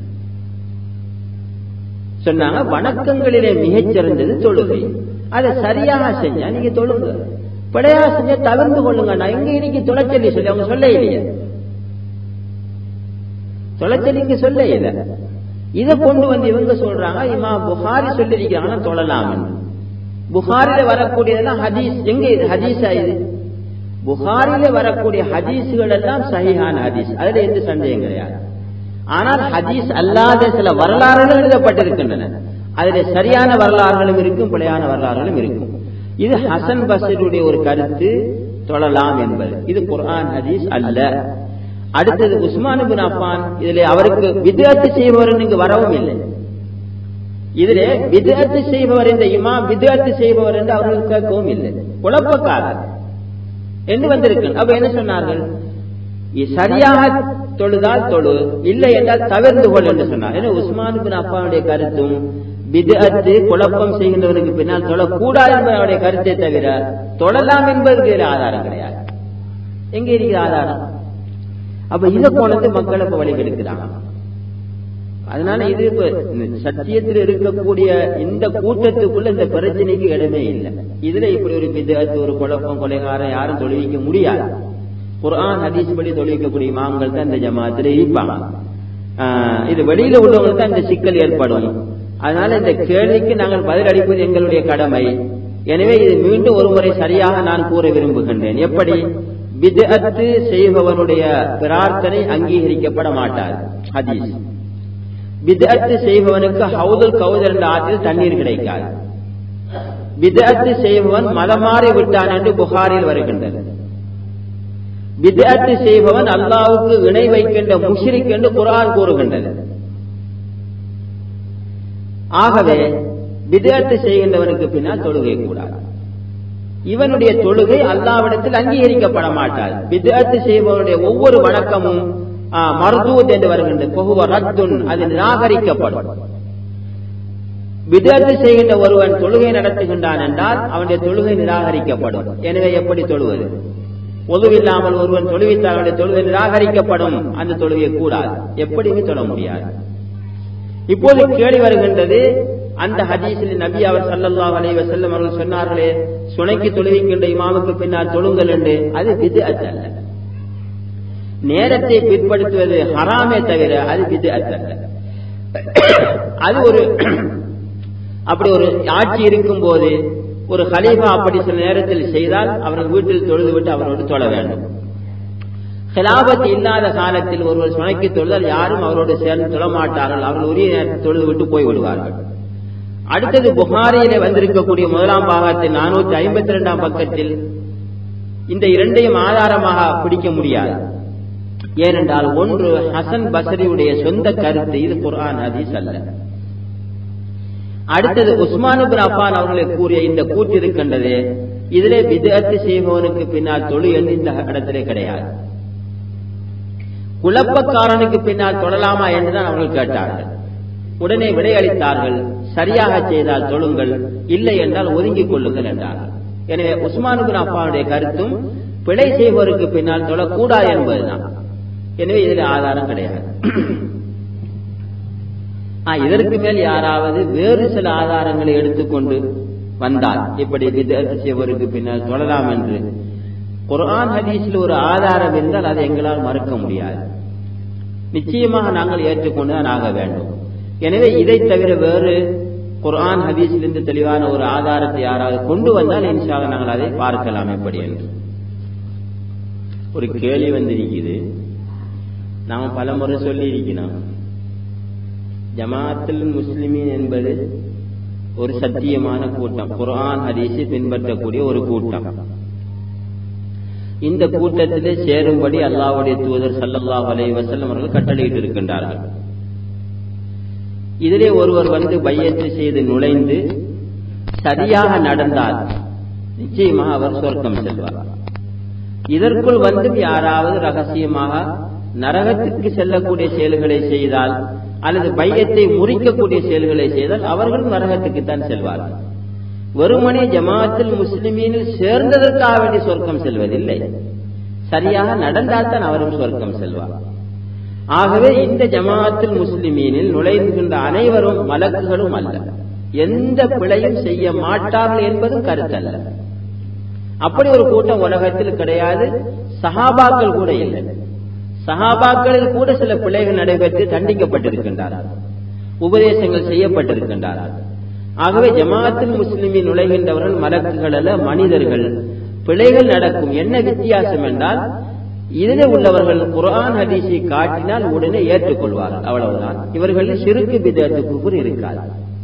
சொன்னாங்க வணக்கங்களிலே மிகச் சிறந்தது தொழுகை அதை சரியாக செஞ்சா நீங்க தொழுங்க பிழையா செஞ்சா தவிர்த்து கொள்ளுங்க நான் எங்க இன்னைக்கு தொலைச்சொல்லி சொல்லி அவங்க சொல்ல இல்லையே தொலைச்சொல்லிங்க சொல்ல இல்லை இதை கொண்டு வந்து இவங்க சொல்றாங்க இமா புகாரி சொல்லிருக்கிறாங்க தொழலாம் புகாரில வரக்கூடியதெல்லாம் ஹதீஸ் எங்க இது ஹதீஸா இது புகாரில வரக்கூடிய ஹதீஸுகள் எல்லாம் சஹிஹான ஹதீஸ் அதுல எந்த சந்தேகம் கிடையாது ஆனால் ஹதீஸ் அல்லாத சில வரலாறுகள் எழுதப்பட்டிருக்கின்றன அதுல சரியான வரலாறுகளும் இருக்கும் பிழையான வரலாறுகளும் இருக்கும் இது ஹசன் பசருடைய ஒரு கருத்து தொழலாம் என்பது இது குர்ஆன் ஹதீஸ் அல்ல அடுத்தது உஸ்மான் பின் அப்பான் இதுல அவருக்கு விதத்து செய்பவர் இங்கு வரவும் இல்லை இதுல விதத்து செய்பவர் இந்த இமாம் விதத்து செய்பவர் என்று அவர்கள் கேட்கவும் இல்லை குழப்பக்காரர் என்று வந்திருக்கு அப்ப என்ன சொன்னார்கள் சரியாக தொழுதால் தொழு இல்லை என்றால் தவிர்த்து கொள் என்று சொன்னார் ஏன்னா உஸ்மான் பின் அப்பானுடைய கருத்தும் விதத்து குழப்பம் செய்கின்றவனுக்கு பின்னால் தொழக்கூடாது என்பவருடைய கருத்தை தவிர தொழலாம் என்பதற்கு ஆதாரம் கிடையாது எங்க இருக்கிற ஆதாரம் அப்ப இதை கொண்டு மக்களை இப்ப வழிகெடுக்கிறாங்க அதனால இது இப்ப சத்தியத்தில் இருக்கக்கூடிய இந்த கூட்டத்துக்குள்ள இந்த பிரச்சனைக்கு இடமே இல்லை இதுல இப்படி ஒரு விதத்து ஒரு குழப்பம் கொலைகாரம் யாரும் தொழுவிக்க முடியாது குரான் ஹதீஸ் படி தொழுவிக்கக்கூடிய இமாம்கள் தான் இந்த ஜமாத்துல இருப்பாங்க இது வெளியில உள்ளவங்களுக்கு தான் இந்த சிக்கல் ஏற்படும் அதனால இந்த கேள்விக்கு நாங்கள் பதில் அளிப்பது எங்களுடைய கடமை எனவே இது மீண்டும் ஒரு முறை சரியாக நான் கூற விரும்புகின்றேன் எப்படி விதத்து செய்பவனுடைய பிரார்த்தனை அங்கீகரிக்கப்பட மாட்டாது ஹதீஸ் விதத்து செய்பவனுக்கு ஹவுதுல் கவுதல் என்ற ஆற்றில் தண்ணீர் கிடைக்காது விதத்து செய்பவன் மதமாறி விட்டான் என்று புகாரில் வருகின்றது விதத்து செய்பவன் அல்லாவுக்கு இணை வைக்கின்ற முஷிரிக் என்று குரான் கூறுகின்றது ஆகவே விதத்து செய்கின்றவனுக்கு பின்னால் தொழுகை கூடாது இவனுடைய தொழுகை அல்லாவிடத்தில் அங்கீகரிக்கப்பட மாட்டாது விதத்து செய்பவனுடைய ஒவ்வொரு வணக்கமும் மருதூத் என்று வருகின்ற பொகுவ ரத்துன் அது நிராகரிக்கப்படும் விதத்து செய்கின்ற ஒருவன் தொழுகை நடத்துகின்றான் என்றால் அவனுடைய தொழுகை நிராகரிக்கப்படும் எனவே எப்படி தொழுவது பொதுவில்லாமல் ஒருவன் தொழுவித்தால் அவனுடைய தொழுகை நிராகரிக்கப்படும் அந்த தொழுகை கூடாது எப்படியுமே தொழ முடியாது இப்போது கேள்வி வருகின்றது அந்த ஹதீஸில் நபி அவர் சல்லல்லா அலைஹி வஸல்லம் அவர்கள் சொன்னார்களே சுனைக்கு தொழுவிக்கின்ற இமாமுக்கு பின்னால் தொழுங்கள் என்று அது விது அல்ல நேரத்தை பிற்படுத்துவது ஹராமே தவிர அது விது அல்ல அது ஒரு அப்படி ஒரு ஆட்சி இருக்கும் போது ஒரு ஹலீஃபா அப்படி சில நேரத்தில் செய்தால் அவர்கள் வீட்டில் தொழுது விட்டு அவரோடு தொழ வேண்டும் ஹிலாபத் இல்லாத காலத்தில் ஒருவர் சுனைக்கு தொழுதால் யாரும் அவரோடு சேர்ந்து தொழமாட்டார்கள் அவர்கள் உரிய நேரத்தில் தொழுது விட்டு போய் விடுவார்கள் அடுத்தது புகாரியிலே வந்திருக்கக்கூடிய முதலாம் பாகத்தில் நானூற்றி ஐம்பத்தி இரண்டாம் பக்கத்தில் இந்த இரண்டையும் ஆதாரமாக பிடிக்க முடியாது ஏனென்றால் ஒன்று ஹசன் பசரியுடைய சொந்த கருத்து இது குர்ஆன் ஹதீஸ் அல்ல அடுத்தது உஸ்மானுபின் அப்பான் அவர்களை கூறிய இந்த கூட்டு இருக்கின்றது இதிலே விதத்து செய்பவனுக்கு பின்னால் தொழு என்று இந்த இடத்திலே கிடையாது குழப்பக்காரனுக்கு பின்னால் தொடலாமா என்றுதான் அவர்கள் கேட்டார்கள் உடனே விடையளித்தார்கள் சரியாக செய்தால் தொழுங்கள் இல்லை என்றால் ஒதுங்கிக் கொள்ளுங்கள் என்றார்கள் எனவே உஸ்மானுபின் அப்பானுடைய கருத்தும் பிழை செய்பவருக்கு பின்னால் தொழக்கூடாது என்பதுதான் எனவே இதில் ஆதாரம் கிடையாது இதற்கு மேல் யாராவது வேறு சில ஆதாரங்களை எடுத்துக்கொண்டு வந்தால் இப்படி விதத்து செய்வருக்கு பின்னால் தொழலாம் என்று குர்ஆன் ஹதீஸில் ஒரு ஆதாரம் இருந்தால் அதை எங்களால் மறுக்க முடியாது நிச்சயமாக நாங்கள் ஏற்றுக்கொண்டுதான் ஆக வேண்டும் எனவே இதை தவிர வேறு குர்ஆன் ஹதீஸிலிருந்து தெளிவான ஒரு ஆதாரத்தை யாராவது கொண்டு வந்தால் இன்ஷாக நாங்கள் அதை பார்க்கலாம் எப்படி என்று ஒரு கேள்வி வந்திருக்குது நாம பல முறை சொல்லி இருக்கிறோம் ஜமாத்தில் முஸ்லிமின் என்பது ஒரு சத்தியமான கூட்டம் குர்ஆன் ஹதீஸை பின்பற்றக்கூடிய ஒரு கூட்டம் இந்த கூட்டத்திலே சேரும்படி அல்லாவுடைய தூதர் சல்லல்லாஹ் அலை வசல்லம் அவர்கள் கட்டளையிட்டு இருக்கின்றார்கள் இதிலே ஒருவர் வந்து பையத்து செய்து நுழைந்து சரியாக நடந்தால் நிச்சயமாக அவர் சொர்க்கம் செல்வார் இதற்குள் வந்து யாராவது ரகசியமாக நரகத்திற்கு செல்லக்கூடிய செயல்களை செய்தால் அல்லது பையத்தை முறிக்கக்கூடிய செயல்களை செய்தால் அவர்களும் நரகத்துக்குத்தான் செல்வார்கள் வெறுமனே ஜமாத்தில் முஸ்லிமீனில் சேர்ந்ததற்காக வேண்டி சொர்க்கம் செல்வதில்லை சரியாக நடந்தால் தான் அவரும் சொர்க்கம் செல்வார் ஆகவே இந்த ஜமாத்தில் முஸ்லிமீனில் நுழைகின்ற அனைவரும் மலக்குகளும் அல்ல எந்த பிழையும் செய்ய மாட்டார்கள் என்பதும் கருத்தல்ல அப்படி ஒரு கூட்டம் உலகத்தில் கிடையாது சஹாபாக்கள் கூட இல்லை சஹாபாக்களில் கூட சில பிழைகள் நடைபெற்று தண்டிக்கப்பட்டிருக்கின்றார்கள் உபதேசங்கள் செய்யப்பட்டிருக்கின்றார்கள் ஆகவே ஜமாத்தில் முஸ்லிமின் நுழைகின்றவர்கள் மலக்குகள் அல்ல மனிதர்கள் பிழைகள் நடக்கும் என்ன வித்தியாசம் என்றால் இதில் உள்ளவர்கள் குரான் ஹதீஸை காட்டினால் உடனே ஏற்றுக்கொள்வார்கள் அவ்வளவுதான் இவர்களில் சிறுக்கு விதத்து குபுர் இருக்காது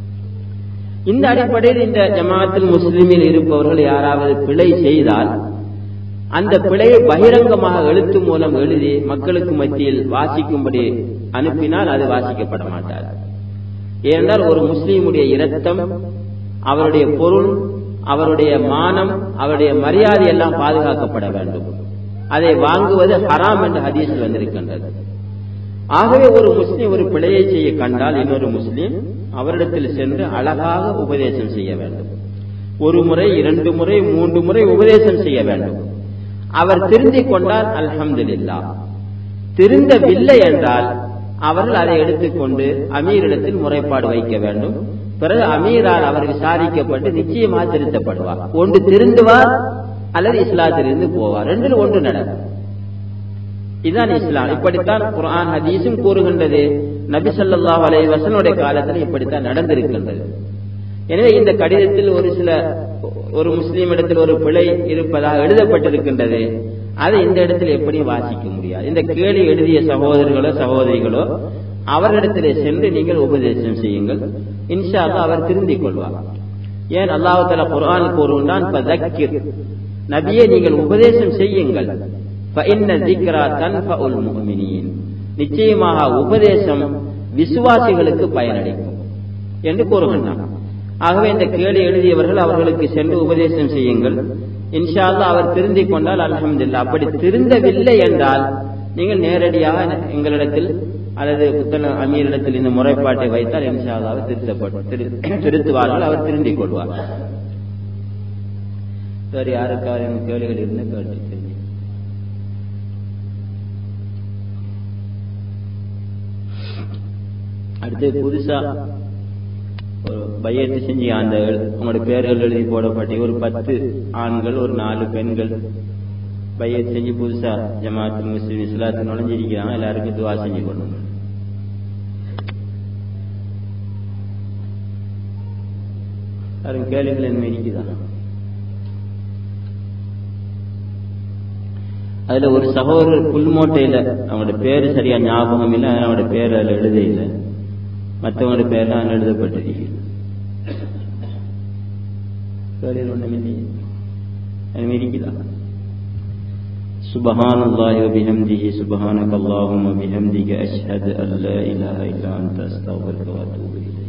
இந்த அடிப்படையில் இந்த ஜமாத்தில் முஸ்லிமில் இருப்பவர்கள் யாராவது பிழை செய்தால் அந்த பிழையை பகிரங்கமாக எழுத்து மூலம் எழுதி மக்களுக்கு மத்தியில் வாசிக்கும்படி அனுப்பினால் அது வாசிக்கப்பட மாட்டார் ஏனென்றால் ஒரு முஸ்லீமுடைய இரத்தம் அவருடைய பொருள் அவருடைய மானம் அவருடைய மரியாதை எல்லாம் பாதுகாக்கப்பட வேண்டும் அதை வாங்குவது ஹராம் என்ற ஹதீஸில் வந்திருக்கின்றது ஆகவே ஒரு முஸ்லீம் ஒரு பிழையை செய்ய கண்டால் இன்னொரு முஸ்லீம் அவரிடத்தில் சென்று அழகாக உபதேசம் செய்ய வேண்டும் ஒரு முறை இரண்டு முறை மூன்று முறை உபதேசம் செய்ய வேண்டும் அவர் திருந்திக் கொண்டால் அல்ஹம்துலில்லா திருந்தவில்லை என்றால் அவர்கள் அதை எடுத்துக்கொண்டு அமீரிடத்தில் முறைப்பாடு வைக்க வேண்டும் பிறகு அமீரால் அவர் விசாரிக்கப்பட்டு நிச்சயமாக திருத்தப்படுவார் ஒன்று திருந்துவார் அல்லது இஸ்லாத்திலிருந்து போவார் ரெண்டில் ஒன்று நடக்கும் இதுதான் இஸ்லாம் இப்படித்தான் குர்ஆன் ஹதீஸும் கூறுகின்றது நபி ஸல்லல்லாஹு அலைஹி வஸல்லுடைய காலத்தில் இப்படித்தான் நடந்திருக்கின்றது எனவே இந்த கடிதத்தில் ஒரு சில ஒரு முஸ்லீம் இடத்தில் ஒரு பிழை இருப்பதாக எழுதப்பட்டிருக்கின்றது அதை இந்த இடத்தில் எப்படியும் வாசிக்க முடியாது இந்த கேள்வி எழுதிய சகோதரர்களோ சகோதரிகளோ அவரிடத்திலே சென்று நீங்கள் உபதேசம் செய்யுங்கள் இன்ஷா அல்லாஹ் அவர் திருந்திக் கொள்வார் ஏன் அல்லாஹ் தஆலா குர்ஆன் கூறுகின்றான் ஃபதக்கிர் நபியே நீங்கள் உபதேசம் செய்யுங்கள் فإن ذِكْرَى تَنْفَعُ الْمُؤْمِنِينَ நிச்சயமாக உபதேசம் விசுவாசிகளுக்கு பயனளிக்கும் என்று கூறுகின்றான் ஆகவே இந்த கேள்வி எழுதியவர்கள் அவர்களுக்கு சென்று உபதேசம் செய்யுங்கள் இன்ஷா அல்லாஹ் அவர் திருந்திக் கொண்டால் அல்ஹம்துலில்லாஹ் அப்படி திருந்தவில்லை என்றால் நீங்கள் நேரடியாக எங்களிடத்தில் அல்லது புத்தன அமீரிடத்தில் இந்த முறைப்பாட்டை வைத்தால் இன்ஷா அல்லாஹ் திருத்தப்பட்டு திருத்துவார்கள் அவர் திருந்திக் கொள்வார் வேறு யாருக்காரும் கேள்விகள் இருந்து கேட்டு தெரிஞ்சு அடுத்து புதுசா ஒரு பையத்து செஞ்சு அந்த உங்களோட பேர்கள் எழுதி போடப்பட்டு ஒரு பத்து ஆண்கள் ஒரு நாலு பெண்கள் பையத் செஞ்சு புதுசா ஜமாத்து முஸ்லிம் இஸ்லாத்து நுழைஞ்சிருக்கிறாங்க எல்லாருக்கும் துவா செஞ்சு கொள்ளணும் யாரும் கேளுங்கள் என்ன இருக்குதா அதுல ஒரு சகோதரர் புல்மோட்டையில அவங்களோட பேரு சரியா ஞாபகம் இல்லை அவனோட பேர் அதுல எழுத இல்லை மற்றவங்களோட பேர்லாம் அதுல எழுதப்பட்டிருக்கு கேளில் ஒண்ணுமில்லை என்ன இருக்குதா سبحان الله وبحمده سبحانك اللهم وبحمدك أشهد أن لا إله إلا أنت أستغفرك وأتوب إليك